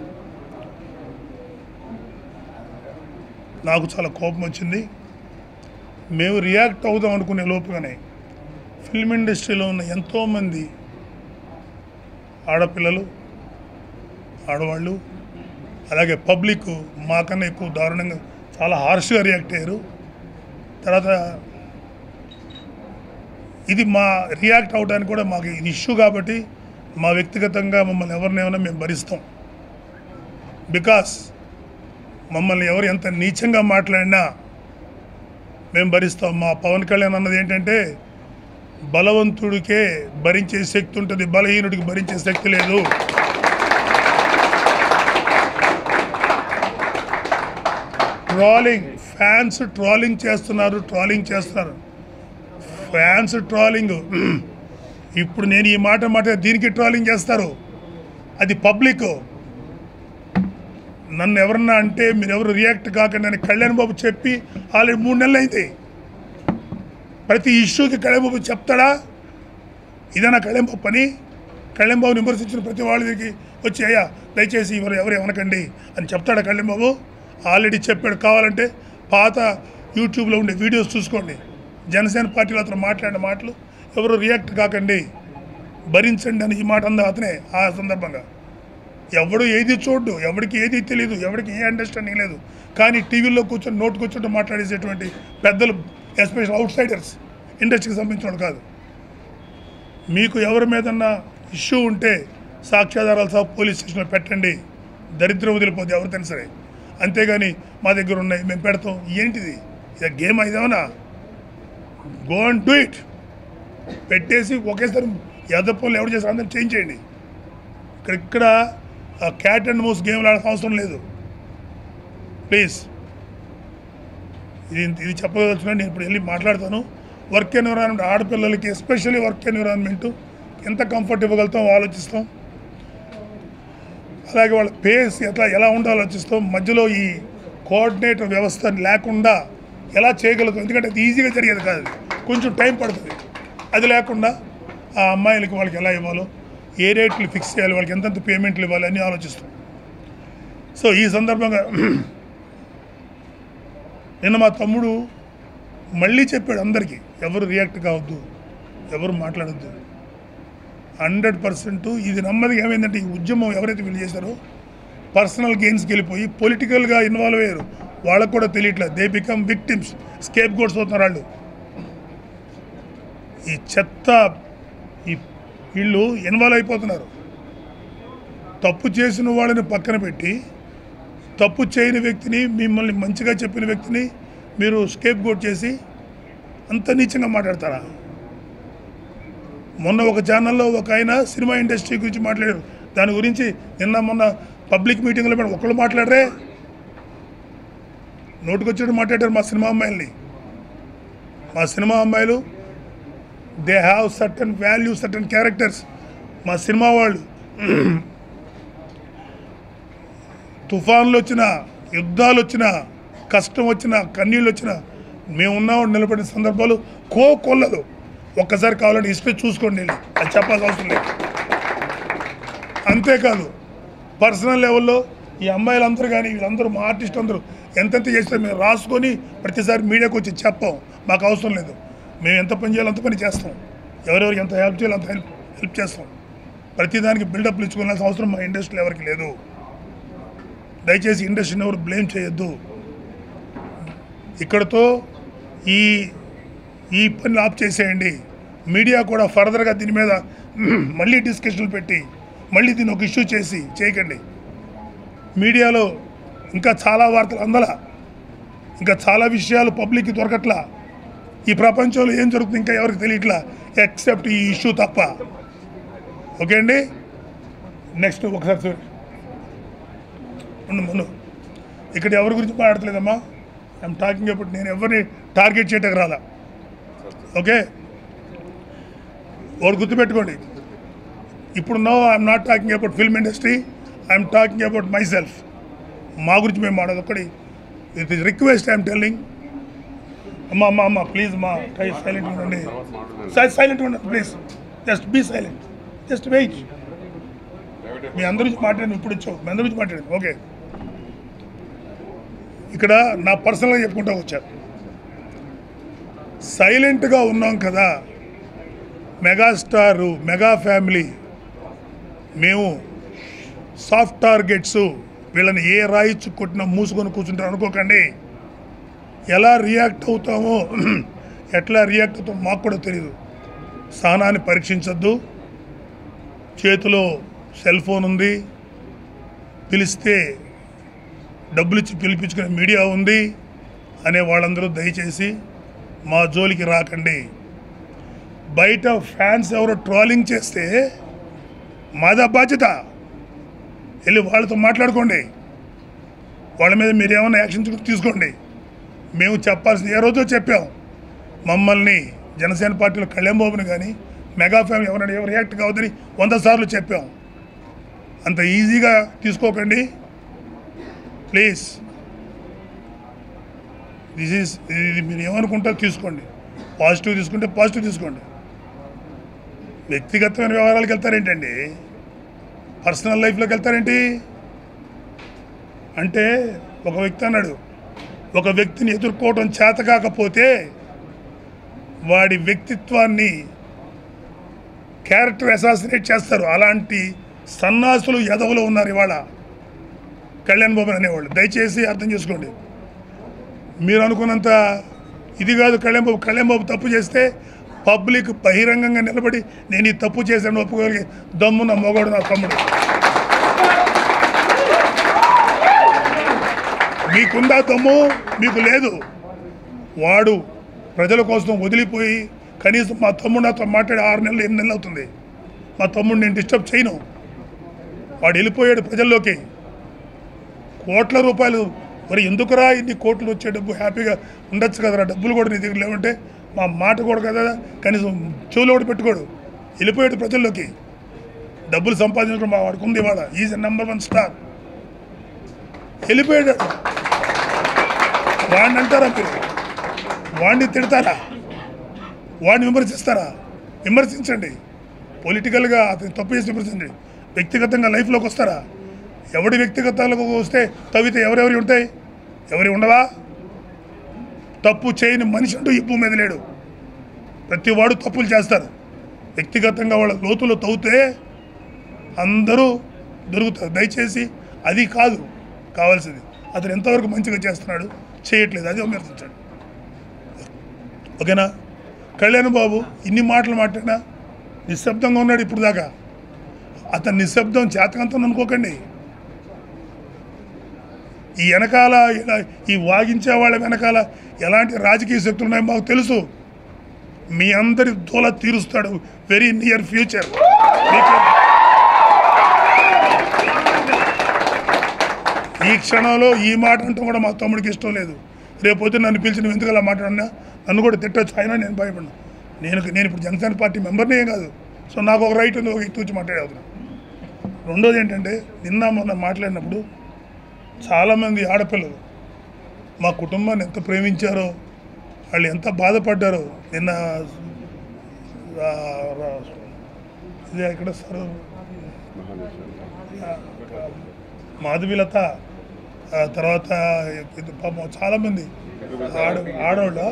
నాకు చాలా కోపం వచ్చింది మేము రియాక్ట్ అవుదాం అనుకునే లోపుగానే ఫిల్మ్ ఇండస్ట్రీలో ఉన్న ఎంతోమంది ఆడపిల్లలు ఆడవాళ్ళు అలాగే పబ్లిక్ మాకన్నా ఎక్కువ దారుణంగా చాలా హార్ష్గా రియాక్ట్ అయ్యారు తర్వాత ఇది మా రియాక్ట్ అవడానికి కూడా మాకు ఇది ఇష్యూ కాబట్టి మా వ్యక్తిగతంగా మమ్మల్ని ఎవరినేమైనా మేము భరిస్తాం బికాస్ మమ్మల్ని ఎవరు ఎంత నీచంగా మాట్లాడినా మేము భరిస్తాం మా పవన్ కళ్యాణ్ అన్నది ఏంటంటే బలవంతుడికే భరించే శక్తి ఉంటుంది బలహీనుడికి భరించే శక్తి లేదు ట్రాలింగ్ ఫ్యాన్స్ ట్రాలింగ్ చేస్తున్నారు ట్రాలింగ్ చేస్తున్నారు ఫ్యాన్స్ ట్రాలింగ్ ఇప్పుడు నేను ఈ మాట మాట దీనికి ట్రాలింగ్ చేస్తారు అది పబ్లిక్ నన్ను ఎవరన్నా అంటే మీరు ఎవరు రియాక్ట్ కాకండి అని కళ్యాణ్ బాబు చెప్పి ఆల్రెడీ మూడు నెలలు అయింది ప్రతి ఇష్యూకి కళ్యాణ్ బాబు చెప్తాడా ఇదేనా కళ్యాణ్ బాబు పని కళ్యాణ్ బాబుని విమర్శించిన ప్రతి వాళ్ళ దగ్గరికి వచ్చి అయ్యా దయచేసి ఎవరు ఎవరు ఏమనకండి అని చెప్తాడా కళ్యాణ్ బాబు ఆల్రెడీ చెప్పాడు కావాలంటే పాత యూట్యూబ్లో ఉండే వీడియోస్ చూసుకోండి జనసేన పార్టీలో అతను మాట్లాడిన మాటలు ఎవరు రియాక్ట్ కాకండి భరించండి అని ఈ మాట అందా అతనే ఆ సందర్భంగా ఎవడు ఏది చూడ్డు ఎవడికి ఏది తెలియదు ఎవడికి ఏ అండర్స్టాండింగ్ లేదు కానీ టీవీలో కూర్చొని నోటు కూర్చొని మాట్లాడేసేటువంటి పెద్దలు ఎస్పెషల్ అవుట్ సైడర్స్ ఇండస్ట్రీకి సంబంధించిన వాళ్ళు కాదు మీకు ఎవరి మీదన్నా ఇష్యూ ఉంటే సాక్ష్యాధారాలు సహా పోలీస్ స్టేషన్లో పెట్టండి దరిద్రం వదిలిపోతే ఎవరికైనా సరే అంతేగాని మా దగ్గర ఉన్నాయి మేము పెడతాం ఏంటిది ఇది గేమ్ ఇదేమన్నా గో అండ్ డూ ఇట్ పెట్టేసి ఒకేసారి ఎద పనులు ఎవరు చేస్తారు అందరం చేంజ్ చేయండి ఇక్కడ ఇక్కడ క్యాట్ అండ్ మౌస్ గేమ్ ఆడాల్సిన అవసరం లేదు ప్లీజ్ ఇది ఇది చెప్పదలుచున్నా నేను ఇప్పుడు వెళ్ళి మాట్లాడతాను వర్క్ ఎన్విరాన్మెంట్ ఆడపిల్లలకి ఎస్పెషల్లీ వర్క్ ఎన్విరాన్మెంట్ ఎంత కంఫర్ట్ ఇవ్వగలుగుతాం ఆలోచిస్తాం అలాగే వాళ్ళ పేస్ ఎట్లా ఎలా ఉండాలో ఆలోచిస్తాం మధ్యలో ఈ కోఆర్డినేటర్ వ్యవస్థ లేకుండా ఎలా చేయగలుగుతాం ఎందుకంటే అది ఈజీగా జరిగేది కాదు కొంచెం టైం పడుతుంది అది లేకుండా ఆ అమ్మాయిలకి వాళ్ళకి ఎలా ఇవ్వాలో ఏ రేట్లు ఫిక్స్ చేయాలి వాళ్ళకి ఎంతెంత పేమెంట్లు ఇవ్వాలి అని ఆలోచిస్తాం సో ఈ సందర్భంగా నిన్న మా తమ్ముడు మళ్ళీ చెప్పాడు అందరికీ ఎవరు రియాక్ట్ కావద్దు ఎవరు మాట్లాడద్దు హండ్రెడ్ పర్సెంట్ ఇది నెమ్మదిగా ఏమైందంటే ఈ ఉద్యమం ఎవరైతే వీళ్ళు చేశారో పర్సనల్ గెయిన్స్కి వెళ్ళిపోయి పొలిటికల్గా ఇన్వాల్వ్ అయ్యారు వాళ్ళకు కూడా తెలియట్లేదు they become victims scapegoats అవుతున్నారు వాళ్ళు ఈ చెత్త ఈ వీళ్ళు ఇన్వాల్వ్ అయిపోతున్నారు తప్పు చేసిన వాళ్ళని పక్కన పెట్టి తప్పు చేయని వ్యక్తిని మిమ్మల్ని మంచిగా చెప్పిన వ్యక్తిని మీరు స్కేప్ గోట్ చేసి అంత నీచంగా మాట్లాడతారా మొన్న ఒక ఛానల్లో ఒక ఆయన సినిమా ఇండస్ట్రీ గురించి మాట్లాడారు దాని గురించి నిన్న మొన్న పబ్లిక్ మీటింగ్లో కూడా ఒకళ్ళు మాట్లాడరే నోటుకొచ్చేట్టు మాట్లాడారు మా సినిమా అమ్మాయిల్ని మా సినిమా అమ్మాయిలు they have certain value certain characters మా సినిమా వాళ్ళు తుఫాన్లు వచ్చిన యుద్ధాలు వచ్చిన కష్టం వచ్చిన కన్నీళ్ళు వచ్చిన మేమున్నాం నిలబడిన సందర్భాలు కో కొల్లదు ఒక్కసారి కావాలంటే హిస్టరీ చూసుకోండి వెళ్ళి. అది చెప్పాల్సిన అవసరం లేదు అంతేకాదు పర్సనల్ లెవెల్లో ఈ అమ్మాయిలందరూ కానీ వీళ్ళందరూ మా ఆర్టిస్ట్ అందరూ ఎంతెంత చేస్తారు మేము రాసుకొని ప్రతిసారి మీడియాకి వచ్చి చెప్పాం మాకు అవసరం లేదు మేము ఎంత పని చేయాలో అంత పని చేస్తాం ఎవరెవరికి ఎంత హెల్ప్ చేయాలో అంత హెల్ప్ హెల్ప్ చేస్తాం ప్రతిదానికి బిల్డప్లు ఇచ్చుకోవాల్సిన అవసరం మా ఇండస్ట్రీలో ఎవరికి లేదు దయచేసి ఇండస్ట్రీని ఎవరు బ్లేమ్ చేయొద్దు ఇక్కడతో ఈ ఈ పని ఆఫ్ చేసేయండి మీడియా కూడా ఫర్దర్గా దీని మీద మళ్ళీ డిస్కషన్లు పెట్టి మళ్ళీ దీన్ని ఒక ఇష్యూ చేసి చేయకండి మీడియాలో ఇంకా చాలా వార్తలు అందల ఇంకా చాలా విషయాలు పబ్లిక్కి దొరకట్లా ఈ ప్రపంచంలో ఏం జరుగుతుంది ఇంకా ఎవరికి తెలియట్లా ఎక్సెప్ట్ ఈ ఇష్యూ తప్ప ఓకే అండి నెక్స్ట్ ఒకసారి చూడండి ఉండు ముందు ఇక్కడ ఎవరి గురించి మాట్లాడట్లేదమ్మా ఐఎమ్ టాకింగ్ అబౌట్ నేను ఎవరిని టార్గెట్ చేయటం రాలా ఓకే ఒకటి గుర్తుపెట్టుకోండి ఇప్పుడు no I'm not talking about film industry I'm talking about myself మా గురించి మేము మాట్లాడదు ఒకటి it is request I'm telling అమ్మా అమ్మ అమ్మ ప్లీజ్ మా సైలెంట్ ఉండండి సైలెంట్ ఉండండి please just be silent just wait మీ అందరి నుంచి మాట్లాడాను ఇప్పుడు వచ్చావు మీ అందరి నుంచి మాట్లాడాను ఓకే ఇక్కడ నా పర్సనల్గా చెప్పుకుంటా వచ్చా సైలెంట్గా ఉన్నాం కదా మెగాస్టారు మెగా ఫ్యామిలీ మేము సాఫ్ట్ టార్గెట్స్ వీళ్ళని ఏ రాయిచ్చు కొట్టినా మూసుకొని కూర్చుంటారు అనుకోకండి ఎలా రియాక్ట్ అవుతామో ఎట్లా రియాక్ట్ అవుతామో మాకు కూడా తెలియదు సహనాన్ని పరీక్షించొద్దు చేతిలో సెల్ ఫోన్ ఉంది పిలిస్తే డబ్బులు ఇచ్చి పిలిపించుకునే మీడియా ఉంది అనే వాళ్ళందరూ దయచేసి మా జోలికి రాకండి బయట ఫ్యాన్స్ ఎవరో ట్రోలింగ్ చేస్తే మాదా బాధ్యత వెళ్ళి వాళ్ళతో మాట్లాడుకోండి వాళ్ళ మీద మీరు ఏమైనా యాక్షన్ తీసుకోండి మేము చెప్పాల్సింది ఏ రోజో చెప్పాం మమ్మల్ని జనసేన పార్టీలో కళ్యాణ్ బాబుని కానీ మెగా ఫ్యామిలీ ఎవరైనా ఎవరు రియాక్ట్ కావద్దని వంద సార్లు చెప్పాం అంత ఈజీగా తీసుకోకండి ప్లీజ్ దిస్ ఈజ్ ఇది మీరు ఏమనుకుంటారో తీసుకోండి పాజిటివ్ తీసుకుంటే పాజిటివ్ తీసుకోండి వ్యక్తిగతమైన వ్యవహారాలకు వెళ్తారేంటండి పర్సనల్ లైఫ్లోకి వెళ్తారేంటి అంటే ఒక వ్యక్తి అన్నాడు ఒక వ్యక్తిని ఎదుర్కోవడం చేత కాకపోతే వాడి వ్యక్తిత్వాన్ని క్యారెక్టర్ అసాసినేట్ చేస్తారు అలాంటి సన్నాసులు ఎదవులు ఉన్నారు ఇవాళ కళ్యాణ్ బాబు అనేవాళ్ళు దయచేసి అర్థం చేసుకోండి మీరు అనుకున్నంత ఇది కాదు కళ్యాణ్ బాబు కళ్యాణ్ బాబు తప్పు చేస్తే పబ్లిక్ బహిరంగంగా నిలబడి నేను ఈ తప్పు చేశాను ఒప్పుకోగలిగే దమ్ము నా మొగడు నా తమ్ముడు మీకుందా దమ్ము మీకు లేదు వాడు ప్రజల కోసం వదిలిపోయి కనీసం మా తమ్ముడు నాతో మాట్లాడి ఆరు నెలలు ఎనిమిది నెలలు అవుతుంది మా తమ్ముడు నేను డిస్టర్బ్ చేయను వాడు వెళ్ళిపోయాడు ప్రజల్లోకి కోట్ల రూపాయలు మరి ఎందుకురా ఇన్ని కోట్లు వచ్చే డబ్బు హ్యాపీగా ఉండొచ్చు కదరా డబ్బులు కూడా నీ దగ్గర లేవంటే మా మాట కూడా కదా కనీసం చెవులో కూడా పెట్టుకోడు వెళ్ళిపోయాడు ప్రజల్లోకి డబ్బులు సంపాదించడం మా వాడికి ఉంది ఇవాళ ఈజ్ నెంబర్ వన్ స్టార్ వెళ్ళిపోయాడు వాడిని అంటారా మీరు వాడిని తిడతారా వాడిని విమర్శిస్తారా విమర్శించండి పొలిటికల్గా అతను తప్పు చేసి విమర్శించండి వ్యక్తిగతంగా లైఫ్లోకి వస్తారా ఎవడి వ్యక్తిగతాలకు వస్తే తవ్వితే ఎవరెవరి ఉంటాయి ఎవరి ఉండవా తప్పు చేయని మనిషి అంటూ ఈ భూమి మీద లేడు ప్రతి వాడు తప్పులు చేస్తారు వ్యక్తిగతంగా వాళ్ళ లోతులో తవ్వుతే అందరూ దొరుకుతారు దయచేసి అది కాదు కావాల్సింది అతను ఎంతవరకు మంచిగా చేస్తున్నాడు చేయట్లేదు అది విమర్శించండి ఓకేనా కళ్యాణ్ బాబు ఇన్ని మాటలు మాట్లాడినా నిశ్శబ్దంగా ఉన్నాడు ఇప్పుడు దాకా అతను నిశ్శబ్దం చేతకంతం అనుకోకండి ఈ వెనకాల ఇలా ఈ వాగించే వాళ్ళ వెనకాల ఎలాంటి రాజకీయ శక్తులు ఉన్నాయో మాకు తెలుసు మీ అందరి దూల తీరుస్తాడు వెరీ నియర్ ఫ్యూచర్ ఈ క్షణంలో ఈ మాట అంటూ కూడా మా తమ్ముడికి ఇష్టం లేదు రేపొద్దు నన్ను పిలిచి నువ్వు ఎందుకు అలా మాట్లాడినా నన్ను కూడా తిట్టచ్చు అయినా నేను భయపడినా నేను నేను ఇప్పుడు జనసేన పార్టీ మెంబర్నే ఏం కాదు సో నాకు ఒక రైట్ ఉంది ఒక వ్యక్తి వచ్చి మాట్లాడే అవుతున్నా రెండోది ఏంటంటే నిన్న మొన్న మాట్లాడినప్పుడు చాలామంది ఆడపిల్లలు మా కుటుంబాన్ని ఎంత ప్రేమించారో వాళ్ళు ఎంత బాధపడ్డారో నిన్న ఆ, రా- ఇది ఎక్కడ సార్ మాధవీలత ఆ తర్వాత ఇది పాపం చాలామంది ఆడ ఆడవాళ్ళ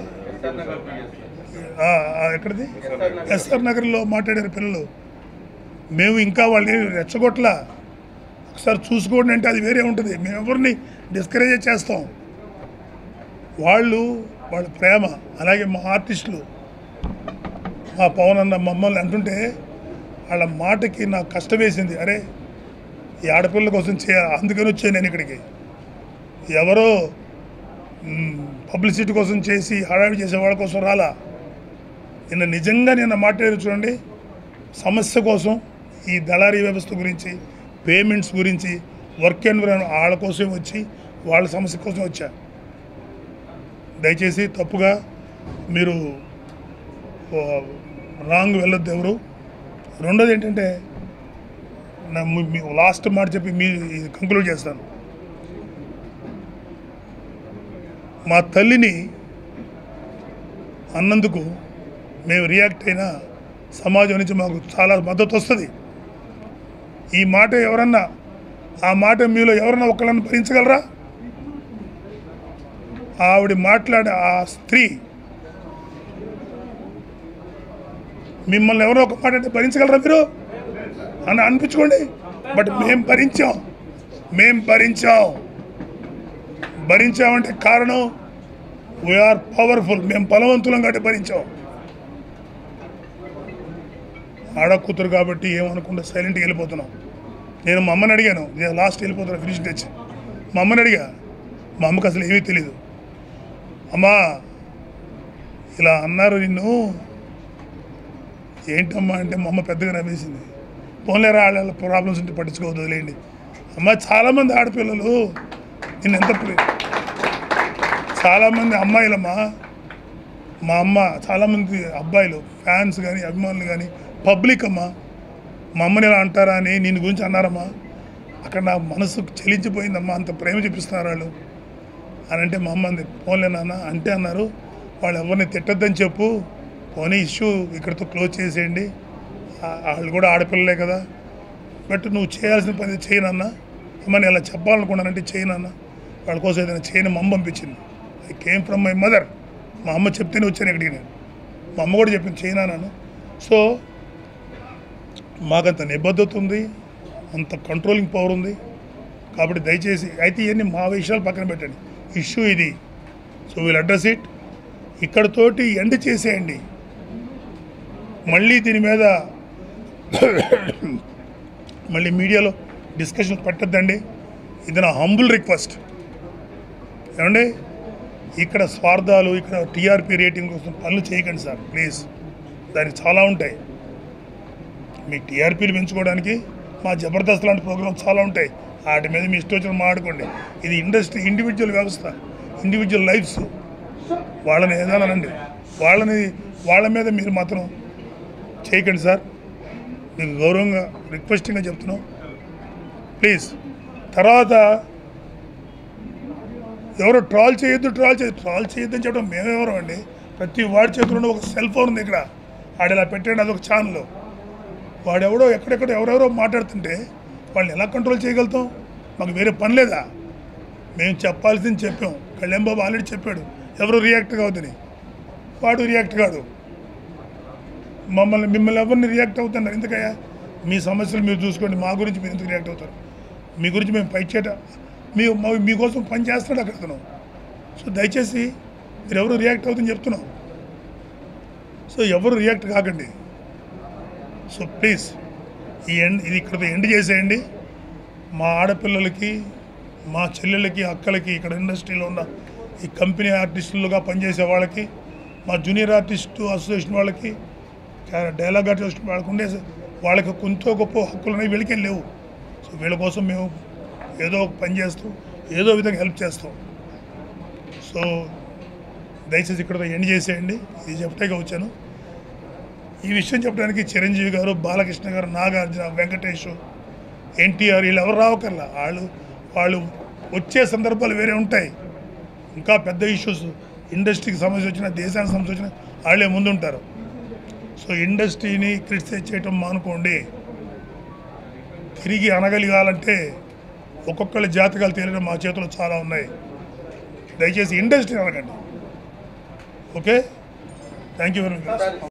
ఆ, ఆ, ఎక్కడిది ఎస్ఆర్ నగర్లో మాట్లాడారు పిల్లలు మేము ఇంకా వాళ్ళని రెచ్చగొట్టలా ఒకసారి చూసుకోండి అంటే అది వేరే ఉంటుంది మేము ఎవరిని డిస్కరేజ్ చేస్తాం వాళ్ళు వాళ్ళ ప్రేమ అలాగే మా ఆర్టిస్టులు మా పవన్ అన్న మమ్మల్ని అంటుంటే వాళ్ళ మాటకి నాకు కష్టం వేసింది అరే ఈ ఆడపిల్లల కోసం చేయాలి అందుకని వచ్చాను నేను ఇక్కడికి ఎవరో పబ్లిసిటీ కోసం చేసి హడావిడి చేసే వాళ్ళ కోసం రాలా నిన్న నిజంగా నిన్న మాట్లాడారు చూడండి సమస్య కోసం ఈ దళారీ వ్యవస్థ గురించి పేమెంట్స్ గురించి వర్క్ ఎన్విరాన్మెంట్ వాళ్ళ కోసం వచ్చి వాళ్ళ సమస్య కోసం వచ్చా దయచేసి తప్పుగా మీరు రాంగ్ వెళ్ళొద్దు ఎవరు రెండోది ఏంటంటే నా మీ- మీ లాస్ట్ మాట చెప్పి మీ కంక్లూడ్ చేస్తాను మా తల్లిని అన్నందుకు మేము రియాక్ట్ అయినా సమాజం నుంచి మాకు చాలా మద్దతు వస్తుంది ఈ మాట ఎవరన్నా ఆ మాట మీలో ఎవరన్నా ఒకళ్ళని భరించగలరా ఆవిడ మాట్లాడే ఆ స్త్రీ మిమ్మల్ని ఎవరో ఒక మాట అంటే భరించగలరా మీరు అని అనిపించుకోండి బట్ మేం భరించాం మేం భరించాం భరించామంటే కారణం వీఆర్ పవర్ఫుల్ మేము బలవంతులం కాబట్టి భరించాం ఆడ కూతురు కాబట్టి ఏమనుకుంటా సైలెంట్గా వెళ్ళిపోతున్నాం నేను మా అమ్మని అడిగాను నేను లాస్ట్ వెళ్ళిపోతున్నా ఫినిష్ తెచ్చి మా అమ్మని అడిగా మా అమ్మకి అసలు ఏమీ తెలియదు అమ్మా ఇలా అన్నారు నిన్ను ఏంటమ్మా అంటే మా అమ్మ పెద్దగా నవ్వేసింది పోన్లేరా వాళ్ళ ప్రాబ్లమ్స్ ఉంటే పట్టించుకోవద్దు వదిలేయండి అమ్మ చాలామంది ఆడపిల్లలు నిన్ను ఎంత ప్రే- చాలామంది అమ్మాయిలమ్మా మా అమ్మ చాలామంది అబ్బాయిలు ఫ్యాన్స్ కానీ అభిమానులు కానీ పబ్లిక్ అమ్మా మా అమ్మని ఇలా అంటారా అని నేను గురించి అన్నారమ్మా అక్కడ నా మనసు చెలించిపోయిందమ్మా అంత ప్రేమ చూపిస్తున్నారు వాళ్ళు అని అంటే మా అమ్మ అంది పోన్లే నాన్న అంటే అన్నారు వాళ్ళు ఎవరిని తిట్టద్దని చెప్పు పోనీ ఇష్యూ ఇక్కడితో క్లోజ్ చేసేయండి ఆ- వాళ్ళు కూడా ఆడపిల్లలే కదా బట్ నువ్వు చేయాల్సిన పని చేయనన్న అమ్మ నేను అలా చెప్పాలనుకున్నానంటే చేయనన్న వాళ్ళ కోసం ఏదైనా చేయని మా అమ్మ పంపించింది I came from my mother మా అమ్మ చెప్తేనే వచ్చాను ఇక్కడికి నేను మా అమ్మ కూడా చెప్పింది చేయనా నన్ను సో మాకంత నిబద్ధత ఉంది అంత కంట్రోలింగ్ పవర్ ఉంది కాబట్టి దయచేసి అయితే ఇవన్నీ మా విషయాలు పక్కన పెట్టండి ఇష్యూ ఇది సో వీల్ అడ్రస్ ఇట్ ఇక్కడతోటి ఎండ్ చేసేయండి మళ్ళీ దీని మీద మళ్ళీ మీడియాలో డిస్కషన్ పెట్టద్దండి ఇది నా హంబుల్ రిక్వెస్ట్ ఏమండి ఇక్కడ స్వార్థాలు ఇక్కడ టీఆర్పీ రేటింగ్ కోసం పనులు చేయకండి సార్ ప్లీజ్ దానికి చాలా ఉంటాయి మీ టీఆర్పీలు పెంచుకోవడానికి మా జబర్దస్త్ లాంటి ప్రోగ్రామ్స్ చాలా ఉంటాయి వాటి మీద మీ ఇష్టం వచ్చిన మాట్లాడుకోండి ఇది ఇండస్ట్రీ ఇండివిజువల్ వ్యవస్థ ఇండివిజువల్ లైఫ్స్ వాళ్ళని ఏదానండి వాళ్ళని వాళ్ళ మీద మీరు మాత్రం చేయకండి సార్ మీకు గౌరవంగా రిక్వెస్టింగ్గా చెప్తున్నాం ప్లీజ్ తర్వాత ఎవరో ట్రాల్ చేయొద్దు ట్రాల్ చేయొద్దు ట్రాల్ చేయొద్దని చెప్పడం మేమెవరం అండి ప్రతి వాడి చేతిలో ఒక సెల్ ఫోన్ ఉంది ఇక్కడ ఆడ ఇలా పెట్టండి అదొక ఛానల్ వాడెవడో ఎక్కడెక్కడ ఎవరెవరో మాట్లాడుతుంటే వాళ్ళని ఎలా కంట్రోల్ చేయగలుగుతాం మాకు వేరే పని లేదా మేము చెప్పాల్సింది చెప్పాం కళ్యాణ్ బాబు ఆల్రెడీ చెప్పాడు ఎవరు రియాక్ట్ కావద్దని వాడు రియాక్ట్ కాదు మమ్మల్ని మిమ్మల్ని ఎవరిని రియాక్ట్ అవుతున్నారు ఎందుకయ్యా మీ సమస్యలు మీరు చూసుకోండి మా గురించి మీరు ఎందుకు రియాక్ట్ అవుతారు మీ గురించి మేము పై చేయట మీ మా- మీకోసం పని చేస్తున్నాడు అక్కడ అతను సో దయచేసి మీరు ఎవరు రియాక్ట్ అవుతుందని చెప్తున్నాం సో ఎవరు రియాక్ట్ కాకండి సో ప్లీజ్ ఈ ఎండ్ ఇది ఇక్కడ ఎండ్ చేసేయండి మా ఆడపిల్లలకి మా చెల్లెళ్ళకి అక్కలకి ఇక్కడ ఇండస్ట్రీలో ఉన్న ఈ కంపెనీ ఆర్టిస్టులుగా పనిచేసే వాళ్ళకి మా జూనియర్ ఆర్టిస్టు అసోసియేషన్ వాళ్ళకి కా- డైలాగ్ ఆర్టిస్ట్ వాళ్ళకి ఉండే వాళ్ళకి కొంత గొప్ప హక్కులు ఉన్నాయి వీళ్ళకి లేవు సో వీళ్ళ కోసం మేము ఏదో ఒక పని చేస్తాం ఏదో విధంగా హెల్ప్ చేస్తాం సో దయచేసి ఇక్కడ ఎండ్ చేసేయండి ఇది చెప్పటానికి వచ్చాను ఈ విషయం చెప్పడానికి చిరంజీవి గారు బాలకృష్ణ గారు నాగార్జున వెంకటేష్ ఎన్టీఆర్ వీళ్ళు ఎవరు రావకర్లా వాళ్ళు వాళ్ళు వచ్చే సందర్భాలు వేరే ఉంటాయి ఇంకా పెద్ద ఇష్యూస్ ఇండస్ట్రీకి సమస్య వచ్చిన దేశానికి సమస్య వచ్చిన వాళ్ళే ముందు ఉంటారు సో ఇండస్ట్రీని క్రిటిసైజ్ చేయటం మానుకోండి తిరిగి అనగలిగాలంటే ఒక్కొక్కళ్ళ జాతకాలు తేలిన మా చేతిలో చాలా ఉన్నాయి దయచేసి ఇండస్ట్రీ అనగండి okay thank you very much